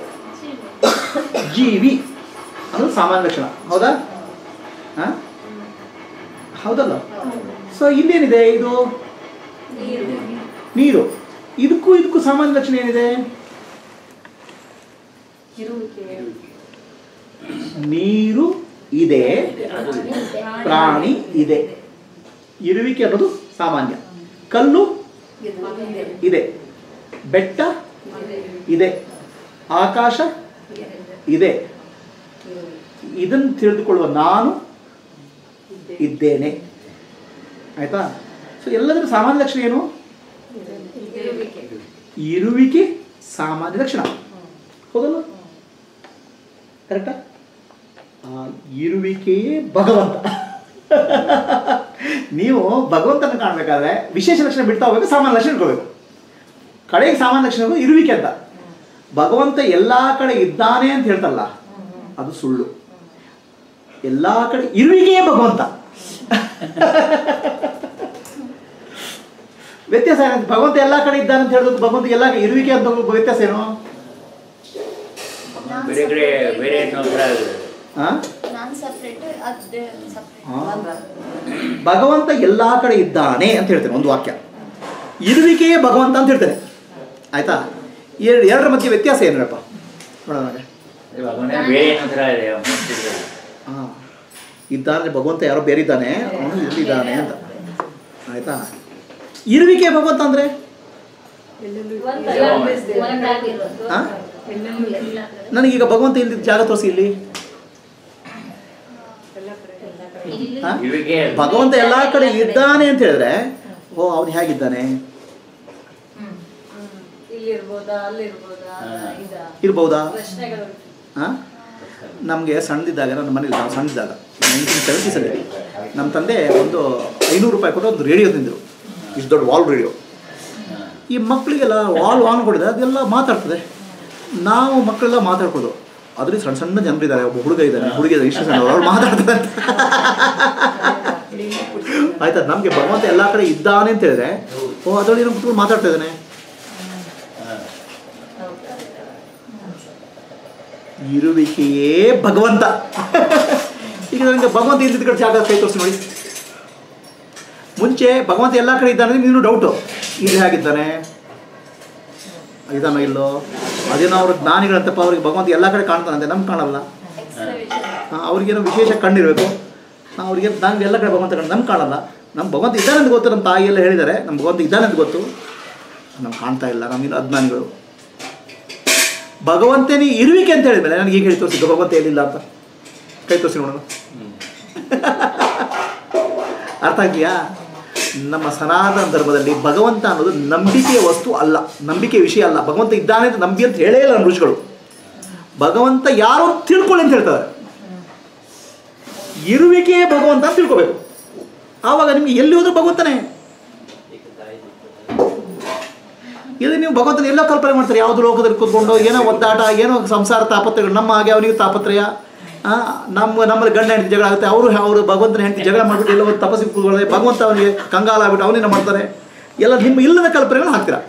ಜೀವಿ ಅನ್ನೋದು ಸಾಮಾನ್ಯ ಲಕ್ಷಣ ಹೌದಾ ಹಾ ಹೌದಲ್ಲ ಸೊ ಇಲ್ಲೇನಿದೆ ಇದು ನೀರು ನೀರು ಇದಕ್ಕೂ ಇದಕ್ಕೂ ಸಾಮಾನ್ಯ ಲಕ್ಷಣ ಏನಿದೆ ಇರುವಿಕೆ ನೀರು ಇದೆ ಅದು ಇದೆ. ಪ್ರಾಣಿ ಇದೆ ಇರುವಿಕೆ ಅನ್ನೋದು ಸಾಮಾನ್ಯ ಕಲ್ಲು ಇದೆ ಬೆಟ್ಟ ಇದೆ ಆಕಾಶ ಇದೆ ಇದನ್ನು ತಿಳಿದುಕೊಳ್ಳುವ ನಾನು ಇದ್ದೇನೆ ಆಯ್ತಾ ಸೊ ಎಲ್ಲದರ ಸಾಮಾನ್ಯ ಲಕ್ಷಣ ಏನು ಇರುವಿಕೆ ಇರುವಿಕೆ ಸಾಮಾನ್ಯ ಲಕ್ಷಣ ಹೌದಲ್ಲ ಕರೆಕ್ಟಾ ಆ ಇರುವಿಕೆಯೇ ಭಗವಂತ ನೀವು ಭಗವಂತನ ಕಾಣಬೇಕಾದ್ರೆ ವಿಶೇಷ ಲಕ್ಷಣ ಬಿಡ್ತಾ ಹೋಗ್ಬೇಕು ಸಾಮಾನ್ಯ ಲಕ್ಷಣ ಇಟ್ಕೋಬೇಕು ಕಡೆಗೆ ಸಾಮಾನ್ಯ ಲಕ್ಷಣ ಇರುವಿಕೆ ಅಂತ ಭಗವಂತ ಎಲ್ಲಾ ಕಡೆ ಇದ್ದಾನೆ ಅಂತ ಹೇಳ್ತಲ್ಲ ಅದು ಸುಳ್ಳು ಎಲ್ಲಾ ಕಡೆ ಇರುವಿಕೆಯೇ ಭಗವಂತ ವ್ಯತ್ಯಾಸ ಏನಂತ ಭಗವಂತ ಎಲ್ಲಾ ಕಡೆ ಇದ್ದಾನೆ ಅಂತ ಹೇಳೋದು ಭಗವಂತ ಎಲ್ಲ ಇರುವಿಕೆ ಅಂತ ವ್ಯತ್ಯಾಸ ಏನು ಬೇರೆ ಕಡೆ ಬೇರೆ ಅನ್ನೋ ಥರ ಅದು. ಆ? ನಾನ್ ಸಪ್ರೇಟ್ ಅದೇ ಸಪ್ರೇಟ್ ಆ. ಭಗವಂತ ಎಲ್ಲಾ ಕಡೆ ಇದ್ದಾನೆ ಅಂತ ಹೇಳ್ತೇನೆ ಒಂದು ವಾಕ್ಯ ಇರುವಿಕೆಯೇ ಭಗವಂತ ಅಂತ ಹೇಳ್ತೇನೆ ಆಯ್ತಾ ಎರಡು ಎರಡರ ಮಧ್ಯೆ ವ್ಯತ್ಯಾಸ ಏನು ಹೇಳಪ್ಪ ನೋಡೋಣ ಹಾಗೆ. ಇವಾಗ ಬೇರೆ ಅನ್ನೋ ಥರ ಇದೆ ಮನುಷ್ಯರಿಗೆ. ಆ ಇದ್ದಾನೆ ಭಗವಂತ ಯಾರೋ ಬೇರೆ ಇದ್ದಾನೆ ಅವನು ಇಲ್ಲಿದ್ದಾನೆ ಅಂತ ಆಯ್ತಾ ಇರುವಿಕೆ ಭಗವಂತ ಅಂದ್ರೆ ಒಂದಲ್ಲ ಒಂದಾಗಿರೋದು ಆ? ಇಲ್ಲ. ನನಗೀಗ ಭಗವಂತ ಇಲ್ದಿದ್ದ ಜಾಗ ತೋರಿಸಿ ಇಲ್ಲಿ ಇಲ್ಲಿ ಆ? ಇರುವಿಕೆ ಅದು. ಭಗವಂತ ಎಲ್ಲಾ ಕಡೆ ಇದ್ದಾನೆ ಅಂತ ಹೇಳಿದ್ರೆ ಓ ಅವನು ಹೇಗಿದ್ದಾನೆ ಇಲ್ಲಿರ್ಬೋದಾ ಅಲ್ಲಿರ್ಬೋದಾ ಹಾ. ಇದ ಇರ್ಬೋದಾ ಪ್ರಶ್ನೆಗಳು ಹಾಂ ನಮಗೆ ಸಣ್ಣದಿದ್ದಾಗ ನನ್ನ ಮನೇಲಿ ನಾವು ಸಣ್ಣದಿದ್ದಾಗ ನೈನ್ಟೀನ್ ಸೆವೆಂಟೀಸಲ್ಲಿ ನಮ್ಮ ತಂದೆ ಒಂದು ಐನೂರು ರೂಪಾಯಿ ಕೊಟ್ಟು ಒಂದು ರೇಡಿಯೋ ತಿಂದರು ಇಷ್ಟು ದೊಡ್ಡ ವಾಲ್ ರೇಡಿಯೋ ಹಾ. ಈ ಮಕ್ಕಳಿಗೆಲ್ಲ ವಾಲ್ ಆನ್ ಕೊಡಿದೆ ಅದೆಲ್ಲ ಮಾತಾಡ್ತದೆ ನಾವು ಮಕ್ಕಳೆಲ್ಲ ಮಾತಾಡ್ಬೋದು ಅದ್ರಲ್ಲಿ ಸಣ್ಣ ಸಣ್ಣ ಜನರಿದ್ದಾರೆ ಒಬ್ಬ ಹುಡುಗ ಇದ್ದಾನೆ ಹುಡುಗಿ ಇದ್ದಾರೆ ಇಷ್ಟು ಸಣ್ಣ ಅವ್ರು ಮಾತಾಡ್ತಾರೆ ಅಂತ ಆಯ್ತಾ ನಮಗೆ ಭಗವಂತ ಎಲ್ಲ ಕಡೆ ಇದ್ದಾನೆ ಅಂತ ಹೇಳಿದ್ರೆ ಓ ಅದರಲ್ಲಿ ಏನೋ ಕುತ್ಕೊಂಡು ಮಾತಾಡ್ತಾ ಇದ್ದಾನೆ ಹಾ. ಇರುವಿಕೆಯೇ ಭಗವಂತ ಈಗ ನನಗೆ ಭಗವಂತ ಇಲ್ಲಿದ್ದ ಕಡೆ ಜಾಗ ಕೈ ತೋರಿಸಿ ನೋಡಿ ಮುಂಚೆ ಭಗವಂತ ಎಲ್ಲ ಕಡೆ ಇದ್ದಾನೆ ನೀನು ಡೌಟು ಇಲ್ಲಿ ಹೇಗಿದ್ದಾನೆ ಇದಾನೋ ಇಲ್ಲೋ ಅದೇನೋ ಅವ್ರ ಜ್ಞಾನಿಗಳಂತಪ್ಪ ಅವ್ರಿಗೆ ಭಗವಂತ ಎಲ್ಲ ಕಡೆ ಕಾಣ್ತಾನಂತೆ ನಮ್ಗೆ ಕಾಣಲ್ಲ ಆ, ಅವ್ರಿಗೇನೋ ವಿಶೇಷ ಕಣ್ಣಿರಬೇಕು ಅವ್ರಿಗೆ ನಾನು ಎಲ್ಲ ಕಡೆ ಭಗವಂತ ಕಣ್ಣು ನಮ್ಗೆ ಕಾಣಲ್ಲ ನಮ್ಮ ಭಗವಂತ ಇದ್ದಾನೆ ಅಂತ ಗೊತ್ತು ನಮ್ಮ ತಾಯಿ ಎಲ್ಲ ಹೇಳಿದ್ದಾರೆ ನಮ್ಮ ಭಗವಂತ ಇದ್ದಾನೆ ಅಂತ ಗೊತ್ತು ನಮ್ಗೆ ಕಾಣ್ತಾ ಇಲ್ಲ ನಮಗಿನ್ನು ಅಜ್ಞಾನಿಗಳು ಭಗವಂತನೇ ಇರುವಿಕೆ ಅಂತ ಹೇಳಿದ್ಮೇಲೆ ನನಗೆ ಈಗ ಹೇಳಿ ತೋರಿಸಿದ್ದು ಭಗವಂತ ಎಲ್ಲಿಲ್ಲ ಅಂತ ಕೈ ತೋರಿಸಿ ನೋಡೋಣ ಹ್ಮ್. ಅರ್ಥ ಆಗ್ತೀಯಾ ನಮ್ಮ ಸನಾತನ ಧರ್ಮದಲ್ಲಿ ಭಗವಂತ ಅನ್ನೋದು ನಂಬಿಕೆಯ ವಸ್ತು ಅಲ್ಲ ನಂಬಿಕೆ ವಿಷಯ ಅಲ್ಲ ಭಗವಂತ ಇದ್ದಾನೆ ಅಂತ ನಂಬಿ ಅಂತ ಹೇಳೇ ಇಲ್ಲ ನಮ್ಮ ಋಷಿಗಳು ಭಗವಂತ ಯಾರೋ ತಿಳ್ಕೊಳ್ಳಿ ಅಂತ ಹೇಳ್ತಾರೆ ಇರುವಿಕೆಯೇ ಭಗವಂತ ಅಂತ ತಿಳ್ಕೊಬೇಕು ಆವಾಗ ನಿಮ್ಗೆ ಎಲ್ಲಿ ಹೋದ್ರೂ ಭಗವಂತನೇ ಇದು ನೀವು ಭಗವಂತನ ಎಲ್ಲ ಕಲ್ಪನೆ ಮಾಡ್ತಾರೆ ಯಾವುದು ಲೋಕದಲ್ಲಿ ಕೂತ್ಕೊಂಡು ಏನೋ ಒದ್ದಾಟ ಏನೋ ಸಂಸಾರ ತಾಪತ್ರಯಗಳು ನಮ್ಮ ಹಾಗೆ ಅವನಿಗೆ ತಾಪತ್ರಯ ಆ, ನಮ್ಮ ನಮ್ಮಲ್ಲಿ ಗಂಡ ಹೆಂಡತಿ ಜಗಳ ಆಗುತ್ತೆ ಅವರು ಅವರು ಭಗವಂತನ ಹೆಂಡತಿ ಜಗಳ ಮಾಡಿಬಿಟ್ಟು ಎಲ್ಲ ಒಂದು ತಪಸ್ಸಿಗೆ ಕೂತ್ಕೊಳ್ಳಿ ಭಗವಂತ ಅವನಿಗೆ ಕಂಗಾಲ ಆಗ್ಬಿಟ್ಟು ಅವನಿನ ಮಾಡ್ತಾರೆ ಎಲ್ಲ ನಿಮ್ಮ ಇಲ್ಲದ ಕಲ್ಪನೆಗಳನ್ನ ಹಾಕ್ತೀರಾ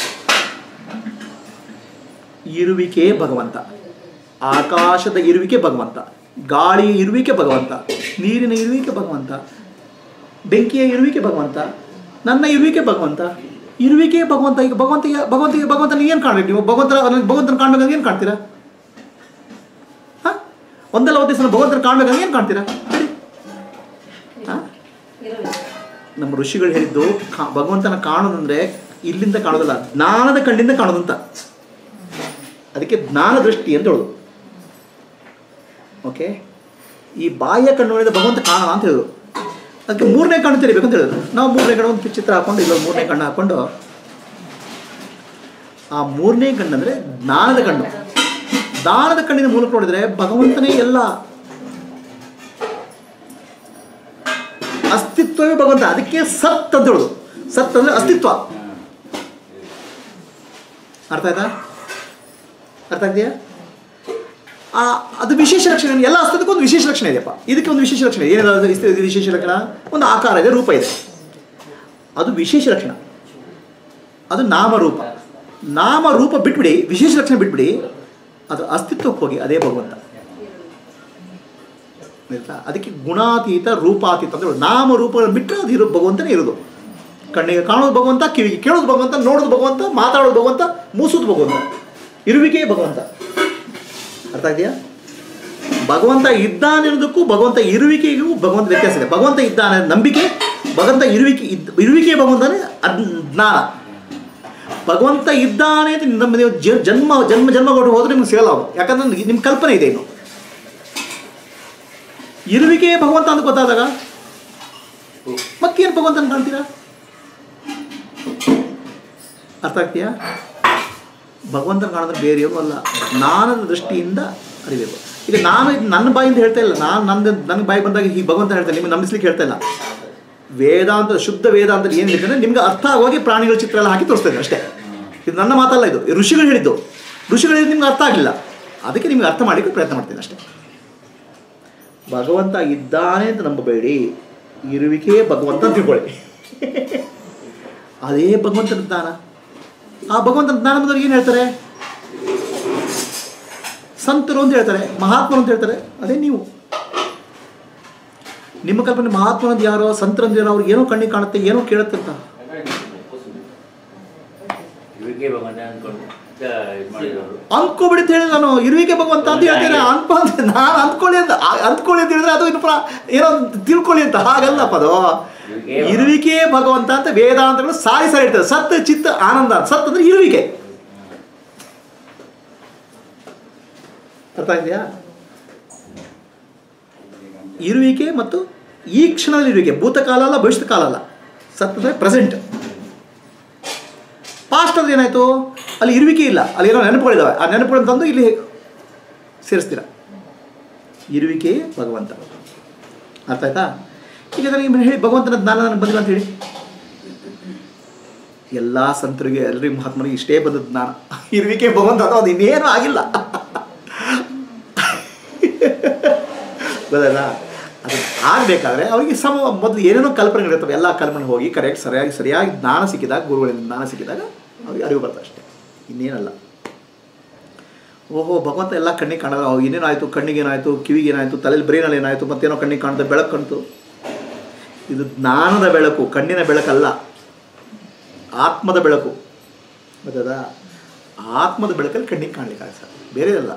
ಇರುವಿಕೆ ಭಗವಂತ ಆಕಾಶದ ಇರುವಿಕೆ ಭಗವಂತ ಗಾಳಿಯ ಇರುವಿಕೆ ಭಗವಂತ ನೀರಿನ ಇರುವಿಕೆ ಭಗವಂತ ಬೆಂಕಿಯ ಇರುವಿಕೆ ಭಗವಂತ ನನ್ನ ಇರುವಿಕೆ ಭಗವಂತ ಇರುವಿಕೆ ಭಗವಂತ ಈಗ ಭಗವಂತ ಭಗವಂತ ಭಗವಂತನ ಏನು ಕಾಣ್ಬೇಕು ನೀವು ಭಗವಂತ ಭಗವಂತನ ಕಾಣ್ಬೇಕಂದ್ರೆ ಏನು ಕಾಣ್ತೀರಾ ಹಾಂ ಒಂದಲ್ಲ ಒಂದು ದಿವಸ ಭಗವಂತನ ಕಾಣ್ಬೇಕಂದ್ರೆ ಏನು ಕಾಣ್ತೀರಾ ಹೇಳಿ ಹಾಂ ನಮ್ಮ ಋಷಿಗಳು ಹೇಳಿದ್ದು ಕಾ ಭಗವಂತನ ಕಾಣೋದಂದ್ರೆ ಇಲ್ಲಿಂದ ಕಾಣೋದಲ್ಲ ಜ್ಞಾನದ ಕಣ್ಣಿಂದ ಕಾಣೋದಂತ ಅದಕ್ಕೆ ಜ್ಞಾನ ದೃಷ್ಟಿ ಅಂತ ಹೇಳೋದು ಓಕೆ ಈ ಬಾಹ್ಯ ಕಣ್ಣುಗಳಿಂದ ಭಗವಂತ ಕಾಣೋಣ ಅಂತ ಹೇಳಿದ್ರು ಅದಕ್ಕೆ ಮೂರನೇ ಕಣ್ಣು ತೆರಿಬೇಕು ಅಂತ ಹೇಳಿದ್ರು ನಾವು ಮೂರನೇ ಕಣ್ಣು ಒಂದು ಚಿತ್ರ ಹಾಕೊಂಡು ಇಲ್ಲ ಮೂರನೇ ಕಣ್ಣು ಹಾಕೊಂಡು ಆ ಮೂರನೇ ಕಣ್ಣು ಅಂದರೆ ಜ್ಞಾನದ ಕಣ್ಣು ಜ್ಞಾನದ ಕಣ್ಣಿನ ಮೂಲಕ ನೋಡಿದರೆ ಭಗವಂತನೇ ಎಲ್ಲ ಅಸ್ತಿತ್ವವೇ ಭಗವಂತ ಅದಕ್ಕೆ ಸತ್ ಅಂತ ಹೇಳೋದು ಸತ್ ಅಂದರೆ ಅಸ್ತಿತ್ವ ಅರ್ಥ ಆಯ್ತಾ ಅರ್ಥ ಆಗ್ತೀಯಾ ಆ ಅದು ವಿಶೇಷ ಲಕ್ಷಣ ಎಲ್ಲ ಅಸ್ತಿತ್ವಕ್ಕೆ ಒಂದು ವಿಶೇಷ ಲಕ್ಷಣ ಇದೆಯಪ್ಪ ಇದಕ್ಕೆ ಒಂದು ವಿಶೇಷ ಲಕ್ಷಣ ಇದೆ ಏನಿದೆ ಅದು ಇಸ್ತಿ- ಇದು ವಿಶೇಷ ಲಕ್ಷಣ ಒಂದು ಆಕಾರ ಇದೆ ರೂಪ ಇದೆ ಅದು ವಿಶೇಷ ಲಕ್ಷಣ ಅದು ನಾಮರೂಪ ನಾಮರೂಪ ಬಿಟ್ಬಿಡಿ ವಿಶೇಷ ಲಕ್ಷಣ ಬಿಟ್ಬಿಡಿ ಅದು ಅಸ್ತಿತ್ವಕ್ಕೆ ಹೋಗಿ ಅದೇ ಭಗವಂತ ಆಯ್ತಾ ಅದಕ್ಕೆ ಗುಣಾತೀತ ರೂಪಾತೀತ ಅಂತ ಹೇಳೋದು ನಾಮರೂಪಗಳನ್ನು ಬಿಟ್ಟರೆ ಅದು ಇರೋ ಭಗವಂತನೇ ಇರೋದು ಕಣ್ಣಿಗೆ ಕಾಣೋದು ಭಗವಂತ ಕಿವಿಗೆ ಕೇಳೋದು ಭಗವಂತ ನೋಡೋದು ಭಗವಂತ ಮಾತಾಡೋದು ಭಗವಂತ ಮೂಸೋದು ಭಗವಂತ ಇರುವಿಕೆಯೇ ಭಗವಂತ ಅರ್ಥ ಇದೆಯಾ ಭಗವಂತ ಇದ್ದಾನೆ ಅನ್ನೋದಕ್ಕೂ ಭಗವಂತ ಇರುವಿಕೆಗೂ ಭಗವಂತ ವ್ಯತ್ಯಾಸ ಇದೆ ಭಗವಂತ ಇದ್ದಾನೆ ಅನ್ನೋ ನಂಬಿಕೆ ಭಗವಂತ ಇರುವಿಕೆ ಇದ್ ಇರುವಿಕೆ ಭಗವಂತನೇ ಅದ್ ಜ್ಞಾನ ಭಗವಂತ ಇದ್ದಾನೆ ಅಂತ ನಮ್ಮ ನೀವು ಜ- ಜನ್ಮ ಜನ್ಮ ಜನ್ಮ ಕೊಟ್ಟು ಹೋದ್ರೆ ನಿಮ್ಗೆ ಸಿಗಲ್ಲ ಅವನು ಯಾಕಂದ್ರೆ ನಿಮ್ಮ ಕಲ್ಪನೆ ಇದೆ ಇನ್ನು ಇರುವಿಕೆ ಭಗವಂತ ಅಂತ ಗೊತ್ತಾದಾಗ ಮತ್ತೇನು ಭಗವಂತ ಅಂತ ಕಾಣ್ತೀರಾ ಅರ್ಥ ಆಗ್ತೀಯಾ ಭಗವಂತನ ಕಾಣಿದ್ರೆ ಬೇರೆಯವರು ಅಲ್ಲ ಜ್ಞಾನದ ದೃಷ್ಟಿಯಿಂದ ಅರಿಬೇಕು ಈಗ ನಾನು ಇದು ನನ್ನ ಬಾಯಿಂದ ಹೇಳ್ತಾ ಇಲ್ಲ ನಾನು ನನ್ನ ನನ್ನ ಬಾಯಿ ಬಂದಾಗ ಈ ಭಗವಂತ ಹೇಳ್ತಾನೆ ನಿಮಗೆ ನಂಬಿಸ್ಲಿಕ್ಕೆ ಹೇಳ್ತಾ ಇಲ್ಲ ವೇದಾಂತ ಶುದ್ಧ ವೇದಾಂತ ಏನು ಹೇಳಿದ್ರೆ ನಿಮ್ಗೆ ಅರ್ಥ ಆಗೋಗಿ ಪ್ರಾಣಿಗಳ ಚಿತ್ರ ಎಲ್ಲ ಹಾಕಿ ತೋರಿಸ್ತಾ ಇದ್ದೀನಿ ಅಷ್ಟೇ ಇದು ನನ್ನ ಮಾತಲ್ಲ ಇದು ಈ ಋಷಿಗಳು ಹೇಳಿದ್ದು ಋಷಿಗಳು ಹೇಳಿದ್ದು ನಿಮ್ಗೆ ಅರ್ಥ ಆಗಲಿಲ್ಲ ಅದಕ್ಕೆ ನಿಮ್ಗೆ ಅರ್ಥ ಮಾಡಲಿಕ್ಕೆ ಪ್ರಯತ್ನ ಮಾಡ್ತೀನಿ ಅಷ್ಟೇ ಭಗವಂತ ಇದ್ದಾನೆ ಅಂತ ನಂಬಬೇಡಿ ಇರುವಿಕೆ ಭಗವಂತ ಅಂತ ತಿಳ್ಕೊಳ್ಳಿ ಅದೇ ಭಗವಂತನ ಜ್ಞಾನ ಆ ಭಗವಂತನ ಜ್ಞಾನ ಬಂದವ್ರಿಗೆ ಏನು ಹೇಳ್ತಾರೆ ಸಂತರು ಅಂತ ಹೇಳ್ತಾರೆ ಮಹಾತ್ಮರು ಅಂತ ಹೇಳ್ತಾರೆ ಅದೇ ನೀವು ನಿಮ್ಮ ಕಲ್ಪನೆ ಮಹಾತ್ಮನಂದು ಯಾರೋ ಸಂತರಂದು ಯಾರೋ ಅವ್ರಿಗೆ ಏನೋ ಕಣ್ಣಿಗೆ ಕಾಣುತ್ತೆ ಏನೋ ಕೇಳುತ್ತೆ ಅಂತ ಇವಿಗೆ ಭಗವಂತ ಅಂದ್ಕೊಂಡು ಇದು ಮಾಡಿದವರು ಅಂದ್ಕೊಬಿಡಿ ಅಂತ ಹೇಳಿ ನಾನು ಇರುವಿಕೆ ಭಗವಂತ ಅಂತ ಹೇಳ್ತೇನೆ ಅನ್ಕೊ ಅಂತ ನಾನು ಅಂದ್ಕೊಳ್ಳಿ ಅಂತ ಆ- ಅಂದ್ಕೊಳ್ಳಿ ಅಂತ ಹೇಳಿದ್ರೆ ಅದು ಇನ್ನು ಪ್ರ ಏನೋ ತಿಳ್ಕೊಳ್ಳಿ ಅಂತ ಹಾಗಲ್ಲಪ್ಪ ಅದು ಇರುವಿಕೆ ಭಗವಂತ ಅಂತ ವೇದಾಂತಗಳು ಸಾರಿ ಸಾರಿ ಹೇಳ್ತಾರೆ ಸತ್ ಚಿತ್ತ ಆನಂದ ಅಂತ. ಸತ್ ಅಂದ್ರೆ ಇರುವಿಕೆ ಅರ್ಥ ಇದೆಯಾ ಇರುವಿಕೆ ಮತ್ತು ಈ ಕ್ಷಣದಲ್ಲಿ ಇರುವಿಕೆ ಭೂತಕಾಲ ಅಲ್ಲ ಭವಿಷ್ಯತ್ ಕಾಲ ಅಲ್ಲ ಸತ್ ಅಂದರೆ ಪ್ರೆಸೆಂಟ್ ಪಾಸ್ಟ್ ಅಂದ್ರೆ ಏನಾಯಿತು ಅಲ್ಲಿ ಇರುವಿಕೆ ಇಲ್ಲ ಅಲ್ಲಿ ಏನೋ ನೆನಪುಗಳಿದ್ದಾವೆ ಆ ನೆನಪುಗಳನ್ನು ತಂದು ಇಲ್ಲಿ ಸೇರಿಸ್ತೀರ ಇರುವಿಕೆಯೇ ಭಗವಂತ ಅರ್ಥ ಆಯ್ತಾ ಈಗ ನನಗೆ ಹೇಳಿ ಭಗವಂತನ ಜ್ಞಾನ ನನಗೆ ಬಂದಿಲ್ಲ ಅಂತ ಹೇಳಿ ಎಲ್ಲ ಸಂತರಿಗೆ ಎಲ್ಲರಿಗೂ ಮಹಾತ್ಮರಿಗೆ ಇಷ್ಟೇ ಬಂದದ್ದು ಜ್ಞಾನ ಇರುವಿಕೆ ಭಗವಂತ ಅದು ಅದು ಇನ್ನೇನು ಆಗಿಲ್ಲ ಗೊತ್ತಲ್ಲ ಅದು ಆಗಬೇಕಾದ್ರೆ ಅವರಿಗೆ ಸಮ ಮೊದಲು ಏನೇನೋ ಕಲ್ಪನೆಗಳಿರ್ತವೆ ಎಲ್ಲ ಕಲ್ಪನೆ ಹೋಗಿ ಕರೆಕ್ಟ್ ಸರಿಯಾಗಿ ಸರಿಯಾಗಿ ಜ್ಞಾನ ಸಿಕ್ಕಿದಾಗ ಗುರುಗಳಿಂದ ಜ್ಞಾನ ಸಿಕ್ಕಿದಾಗ ಅವ್ರಿಗೆ ಅರಿವು ಬರ್ತದೆ ಅಷ್ಟೇ ಇನ್ನೇನಲ್ಲ ಓಹೋ ಭಗವಂತ ಎಲ್ಲ ಕಣ್ಣಿಗೆ ಕಾಣಲ್ಲ ಅವ್ ಇನ್ನೇನಾಯಿತು ಕಣ್ಣಿಗೆ ಏನಾಯಿತು ಕಿವಿಗೆ ಏನಾಯಿತು ತಲೆಯಲ್ಲಿ ಬ್ರೈನಲ್ಲಿ ಏನಾಯಿತು ಮತ್ತೇನೋ ಕಣ್ಣಿಗೆ ಕಾಣುತ್ತೆ ಬೆಳಕು ಕಾಣ್ತು ಇದು ಜ್ಞಾನದ ಬೆಳಕು ಕಣ್ಣಿನ ಬೆಳಕಲ್ಲ ಆತ್ಮದ ಬೆಳಕು ಗೊತ್ತದ ಆತ್ಮದ ಬೆಳಕಲ್ಲಿ ಕಣ್ಣಿಗೆ ಕಾಣಲಿಕ್ಕೆ ಸರ್ ಬೇರೆದಲ್ಲ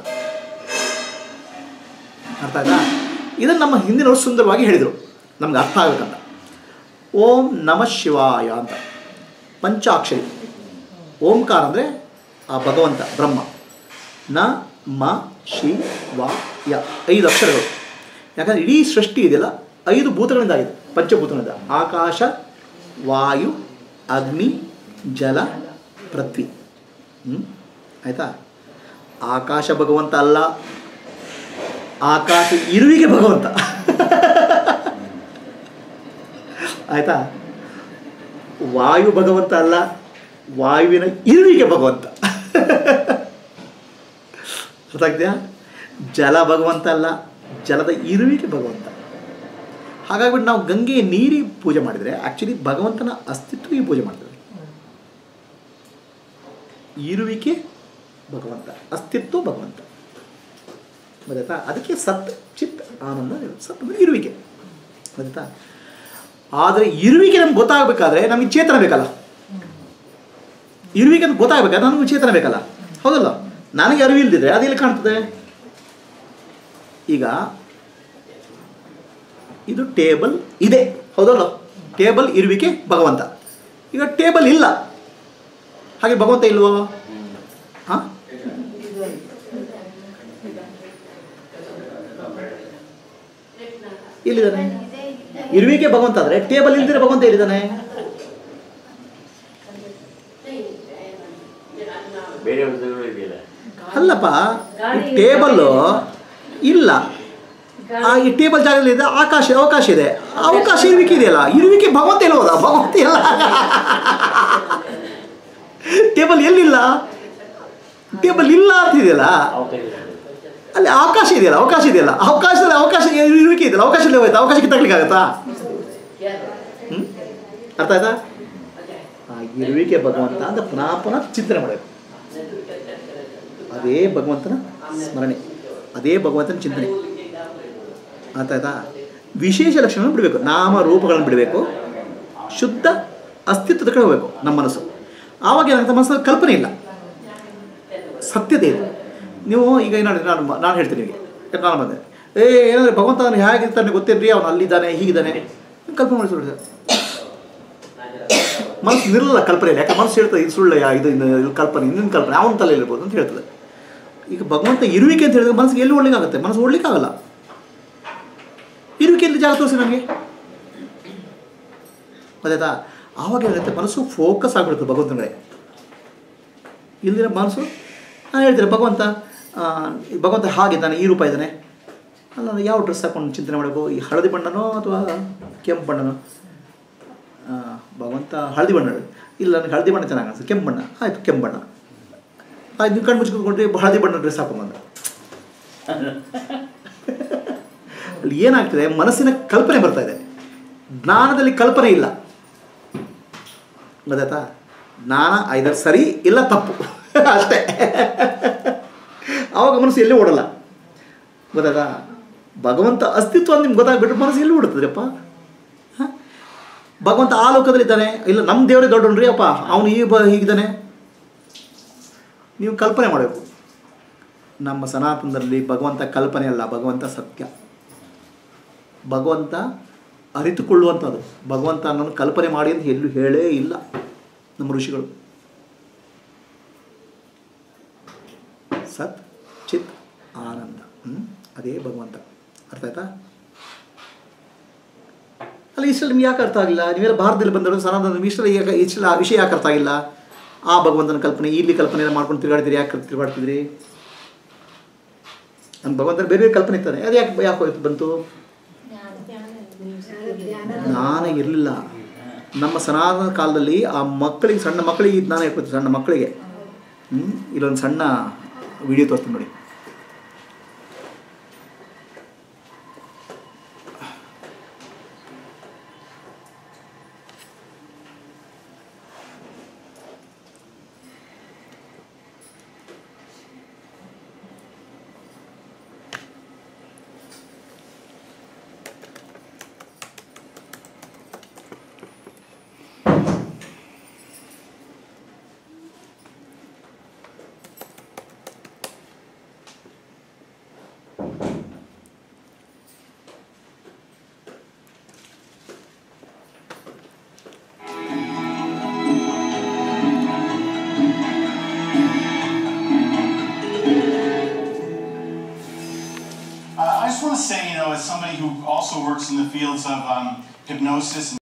ಅರ್ಥ ಆಯ್ತಾ ಇದನ್ನು ನಮ್ಮ ಹಿಂದಿನವರು ಸುಂದರವಾಗಿ ಹೇಳಿದರು ನಮ್ಗೆ ಅರ್ಥ ಆಗಬೇಕಂತ ಓಂ ನಮಃ ಶಿವಾಯ ಅಂತ ಪಂಚಾಕ್ಷರಿ ಓಂಕಾರ ಅಂದರೆ ಆ ಭಗವಂತ ಬ್ರಹ್ಮ ನ ಮ ಶಿ ವ ಯ ಐದು ಅಕ್ಷರಗಳು ಯಾಕಂದರೆ ಇಡೀ ಸೃಷ್ಟಿ ಇದೆಯಲ್ಲ ಐದು ಭೂತಗಳಿಂದಾಗಿದೆ ಪಂಚಭೂತಗಳಿಂದ ಆಕಾಶ ವಾಯು ಅಗ್ನಿ ಜಲ ಪೃಥ್ವಿ ಹ್ಞೂ ಆಯಿತಾ ಆಕಾಶ ಭಗವಂತ ಅಲ್ಲ ಆಕಾಶ ಇರುವಿಗೆ ಭಗವಂತ ಆಯ್ತಾ ವಾಯು ಭಗವಂತ ಅಲ್ಲ ವಾಯುವಿನ ಇರುವಿಗೆ ಭಗವಂತ ಅರ್ಥ ಆಗ್ತೀಯಾ ಜಲ ಭಗವಂತ ಅಲ್ಲ ಜಲದ ಇರುವಿಗೆ ಭಗವಂತ ಹಾಗಾಗ್ಬಿಟ್ಟು ನಾವು ಗಂಗೆ ನೀರಿಗೆ ಪೂಜೆ ಮಾಡಿದರೆ ಆ್ಯಕ್ಚುಲಿ ಭಗವಂತನ ಅಸ್ತಿತ್ವಕ್ಕೆ ಪೂಜೆ ಮಾಡ್ತೇವೆ ಇರುವಿಕೆ ಭಗವಂತ ಅಸ್ತಿತ್ವ ಭಗವಂತ ಗೊತ್ತಾಯ್ತಾ ಅದಕ್ಕೆ ಸತ್ ಚಿತ್ ಆನಂದ ಇರುತ್ತೆ. ಸತ್ ಅಂದರೆ ಇರುವಿಕೆ ಗೊತ್ತಾಯ್ತಾ ಆದರೆ ಇರುವಿಕೆ ನಮ್ಗೆ ಗೊತ್ತಾಗಬೇಕಾದ್ರೆ ನಮಗೆ ಚೇತನ ಬೇಕಲ್ಲ ಇರುವಿಕೆ ಅಂತ ಗೊತ್ತಾಗಬೇಕಾದ್ರೆ ನನಗೆ ಚೇತನ ಬೇಕಲ್ಲ ಹೌದಲ್ಲ ನನಗೆ ಅರಿವು ಇಲ್ದಿದ್ರೆ ಅದು ಎಲ್ಲಿ ಕಾಣ್ತದೆ ಈಗ ಇದು ಟೇಬಲ್ ಇದೆ ಹೌದಲ್ಲ ಟೇಬಲ್ ಇರುವಿಕೆ ಭಗವಂತ ಈಗ ಟೇಬಲ್ ಇಲ್ಲ ಹಾಗೆ ಭಗವಂತ ಇಲ್ವೋ ಹಾಂ ಎಲ್ಲಿದ್ದಾನೆ ಇರುವಿಕೆ ಭಗವಂತ ಅಂದರೆ ಟೇಬಲ್ ಇಲ್ದಿರ ಭಗವಂತ ಎಲ್ಲಿದ್ದಾನೆ ಬೇರೆ ವಸ್ತುಗಳು ಇದೆಯಲ್ಲ ಅಲ್ಲಪ್ಪ ಈ ಟೇಬಲ್ಲು ಇಲ್ಲ ಆ ಈ ಟೇಬಲ್ ಜಾಗದಲ್ಲಿ ಇದೆ ಆಕಾಶ ಅವಕಾಶ ಇದೆ ಅವಕಾಶ ಇರುವಿಕೆ ಇದೆಯಲ್ಲ ಇರುವಿಕೆ ಭಗವಂತ ಎಲ್ಲಿ ಹೋದ ಭಗವಂತ ಇಲ್ಲ ಟೇಬಲ್ ಎಲ್ಲಿಲ್ಲ ಟೇಬಲ್ ಇಲ್ಲ ಅಂತ ಇದೆಯಲ್ಲ ಅವಕಾಶ ಅಲ್ಲಿ ಅವಕಾಶ ಇದೆಯಲ್ಲ ಅವಕಾಶ ಇದೆಯಲ್ಲ ಅವಕಾಶದಲ್ಲಿ ಅವಕಾಶ ಇರುವಿಕೆ ಇದೆಯಲ್ಲ ಅವಕಾಶದಲ್ಲಿ ಹೋಯ್ತಾ ಅವಕಾಶಕ್ಕೆ ತಗ್ಲಿಕ್ಕಾಗತ್ತಾ ಹ್ಮ್? ಅರ್ಥ ಆಯ್ತಾ ಆ ಇರುವಿಕೆ ಭಗವಂತ ಅಂತ ಪುನಃ ಪುನಃ ಚಿಂತನೆ ಮಾಡಬೇಕು ಅದೇ ಭಗವಂತನ ಸ್ಮರಣೆ ಅದೇ ಭಗವಂತನ ಚಿಂತನೆ ಅರ್ಥ ಆಯ್ತಾ ವಿಶೇಷ ಲಕ್ಷಣಗಳನ್ನು ಬಿಡಬೇಕು ನಾಮ ರೂಪಗಳನ್ನು ಬಿಡಬೇಕು ಶುದ್ಧ ಅಸ್ತಿತ್ವದ ಕಡೆ ಹೋಗಬೇಕು ನಮ್ಮ ಮನಸ್ಸು ಆವಾಗ ಏನಾಗುತ್ತೆ ಮನಸ್ಸಲ್ಲಿ ಕಲ್ಪನೆ ಇಲ್ಲ ಸತ್ಯತೆ ಇದೆ ನೀವು ಈಗ ನೋಡಿ ನಾನು ನಾನು ಹೇಳ್ತೀನಿ ನಿಮಗೆ ಯಾಕೆ ನಾನು ಬಂದೆ ಏ ಏನಂದ್ರೆ ಭಗವಂತ ಅವನು ಹೇಗಿರ್ತಾನೆ ಗೊತ್ತೇನ್ರಿ ಅವನು ಅಲ್ಲಿದ್ದಾನೆ ಹೀಗಿದ್ದಾನೆ ಕಲ್ಪನೆ ಮಾಡಿಸ್ಬಿಡ್ತಾರೆ ಮನಸ್ಸು ನಿಲ್ಲಲ್ಲ ಕಲ್ಪನೆ ಇಲ್ಲ ಯಾಕೆ ಮನಸ್ಸು ಹೇಳ್ತದೆ ಇದು ಸುಳ್ಳು ಯಾ ಇದು ಇನ್ನು ಇದು ಕಲ್ಪನೆ ಇನ್ನೊಂದು ಕಲ್ಪನೆ ಅವನ ತಲೆ ಇರ್ಬೋದು ಅಂತ ಹೇಳ್ತದೆ ಈಗ ಭಗವಂತ ಇರುವಿಕೆ ಅಂತ ಹೇಳಿದ್ರೆ ಮನಸ್ಸಿಗೆ ಎಲ್ಲಿ ಓಡ್ಲಿಕ್ಕಾಗುತ್ತೆ ಮನಸ್ಸು ಓಡ್ಲಿಕ್ಕಾಗಲ್ಲ ಇರುವಿಕೆಯಲ್ಲಿ ಜಾಗ ತೋರಿಸಿ ನನಗೆ ಗೊತ್ತಾಯ್ತಾ ಆವಾಗ ಏನಾಗುತ್ತೆ ಮನಸ್ಸು ಫೋಕಸ್ ಆಗಿಬಿಡುತ್ತೆ ಭಗವಂತನ ಕಡೆ ಇಲ್ದಿರ ಮನಸ್ಸು ನಾನು ಹೇಳ್ತೀನಿ ಭಗವಂತ ಆ, ಈ ಭಗವಂತ ಹಾಗಿದ್ದಾನೆ ಈ ರೂಪ ಇದ್ದಾನೆ ಅಲ್ಲ ನಾನು ಯಾವ ಡ್ರೆಸ್ ಹಾಕೊಂಡು ಚಿಂತನೆ ಮಾಡಬೇಕು ಈ ಹಳದಿ ಬಣ್ಣನೋ ಅಥವಾ ಕೆಂಪು ಬಣ್ಣನೋ ಆ, ಭಗವಂತ ಹಳದಿ ಬಣ್ಣ ಇಲ್ಲ ನನಗೆ ಹಳದಿ ಬಣ್ಣ ಚೆನ್ನಾಗಿ ಅನಿಸ್ತದೆ ಕೆಂಪು ಬಣ್ಣ ಆಯಿತು ಕೆಂಪು ಬಣ್ಣ ಆಯ್ತು ನೀವು ಕಣ್ಣು ಮುಚ್ಕೊಂಡ್ರೆ ಹಳದಿ ಬಣ್ಣ ಡ್ರೆಸ್ ಹಾಕೊಂಬಂದ ಅಲ್ಲಿ ಏನಾಗ್ತದೆ ಮನಸ್ಸಿನ ಕಲ್ಪನೆ ಬರ್ತಾ ಇದೆ ಜ್ಞಾನದಲ್ಲಿ ಕಲ್ಪನೆ ಇಲ್ಲ ಗೊತ್ತಾಯ್ತಾ ಜ್ಞಾನ ಐದರ್ ಸರಿ ಇಲ್ಲ ತಪ್ಪು ಅಷ್ಟೇ ಆವಾಗ ಮನಸ್ಸು ಎಲ್ಲಿ ಓಡಲ್ಲ ಗೊತ್ತಾಯ್ತಾ ಭಗವಂತ ಅಸ್ತಿತ್ವ ನಿಮ್ಗೆ ಗೊತ್ತಾಗ್ಬಿಟ್ರೆ ಮನಸ್ಸು ಎಲ್ಲಿ ಓಡುತ್ತದ್ರಪ್ಪ ಹ? ಭಗವಂತ ಆ ಲೋಕದಲ್ಲಿ ಇದ್ದಾನೆ ಇಲ್ಲ ನಮ್ಮ ದೇವರೇ ದೊಡ್ಡವನ್ರಿ ಅಪ್ಪ ಅವನು ಈ ಬ ಹೀಗಿದ್ದಾನೆ ನೀವು ಕಲ್ಪನೆ ಮಾಡಬೇಕು ನಮ್ಮ ಸನಾತನದಲ್ಲಿ ಭಗವಂತ ಕಲ್ಪನೆ ಅಲ್ಲ ಭಗವಂತ ಸತ್ಯ ಭಗವಂತ ಅರಿತುಕೊಳ್ಳುವಂಥದ್ದು ಭಗವಂತ ಅನ್ನೋನು ಕಲ್ಪನೆ ಮಾಡಿ ಅಂತ ಎಲ್ಲೂ ಹೇಳೇ ಇಲ್ಲ ನಮ್ಮ ಋಷಿಗಳು ಸತ್ ಚಿತ್ ಆನಂದ ಹ್ಮ್? ಅದೇ ಭಗವಂತ ಅರ್ಥ ಆಯ್ತಾ ಅಲ್ಲ ಇಷ್ಟೆಲ್ಲ ನಿಮ್ಗೆ ಯಾಕೆ ಅರ್ಥ ಆಗಿಲ್ಲ ನೀವೆಲ್ಲ ಭಾರತದಲ್ಲಿ ಬಂದವರು ಸನಾತನ ನಿಮ್ಗೆ ಇಷ್ಟೆಲ್ಲ ಯಾಕೆ ಇಷ್ಟೆಲ್ಲ ಆ ವಿಷಯ ಯಾಕೆ ಅರ್ಥ ಆಗಿಲ್ಲ ಆ ಭಗವಂತನ ಕಲ್ಪನೆ ಇಲ್ಲಿ ಕಲ್ಪನೆ ಎಲ್ಲ ಮಾಡ್ಕೊಂಡು ತಿರುಗಾಡ್ತೀರಿ ಯಾಕೆ ತಿರುಗಾಡ್ತಿದ್ರಿ ನನ್ನ ಭಗವಂತನ ಬೇರೆ ಬೇರೆ ಕಲ್ಪನೆ ಇರ್ತಾನೆ ಅದು ಯಾಕೆ ಯಾಕೆ ಹೋಯ್ತು ಬಂತು ಜ್ಞಾನ ಇರಲಿಲ್ಲ ನಮ್ಮ ಸನಾತನ ಕಾಲದಲ್ಲಿ ಆ ಮಕ್ಕಳಿಗೆ ಸಣ್ಣ ಮಕ್ಕಳಿಗೆ ಜ್ಞಾನ ಇರ್ಬೋದು ಸಣ್ಣ ಮಕ್ಕಳಿಗೆ ಹ್ಞೂ ಇಲ್ಲೊಂದು ಸಣ್ಣ ವಿಡಿಯೋ ತೋರಿಸ್ತೀನಿ ನೋಡಿ Uh, I just want to say, you know, as somebody who also works in the fields of um, hypnosis and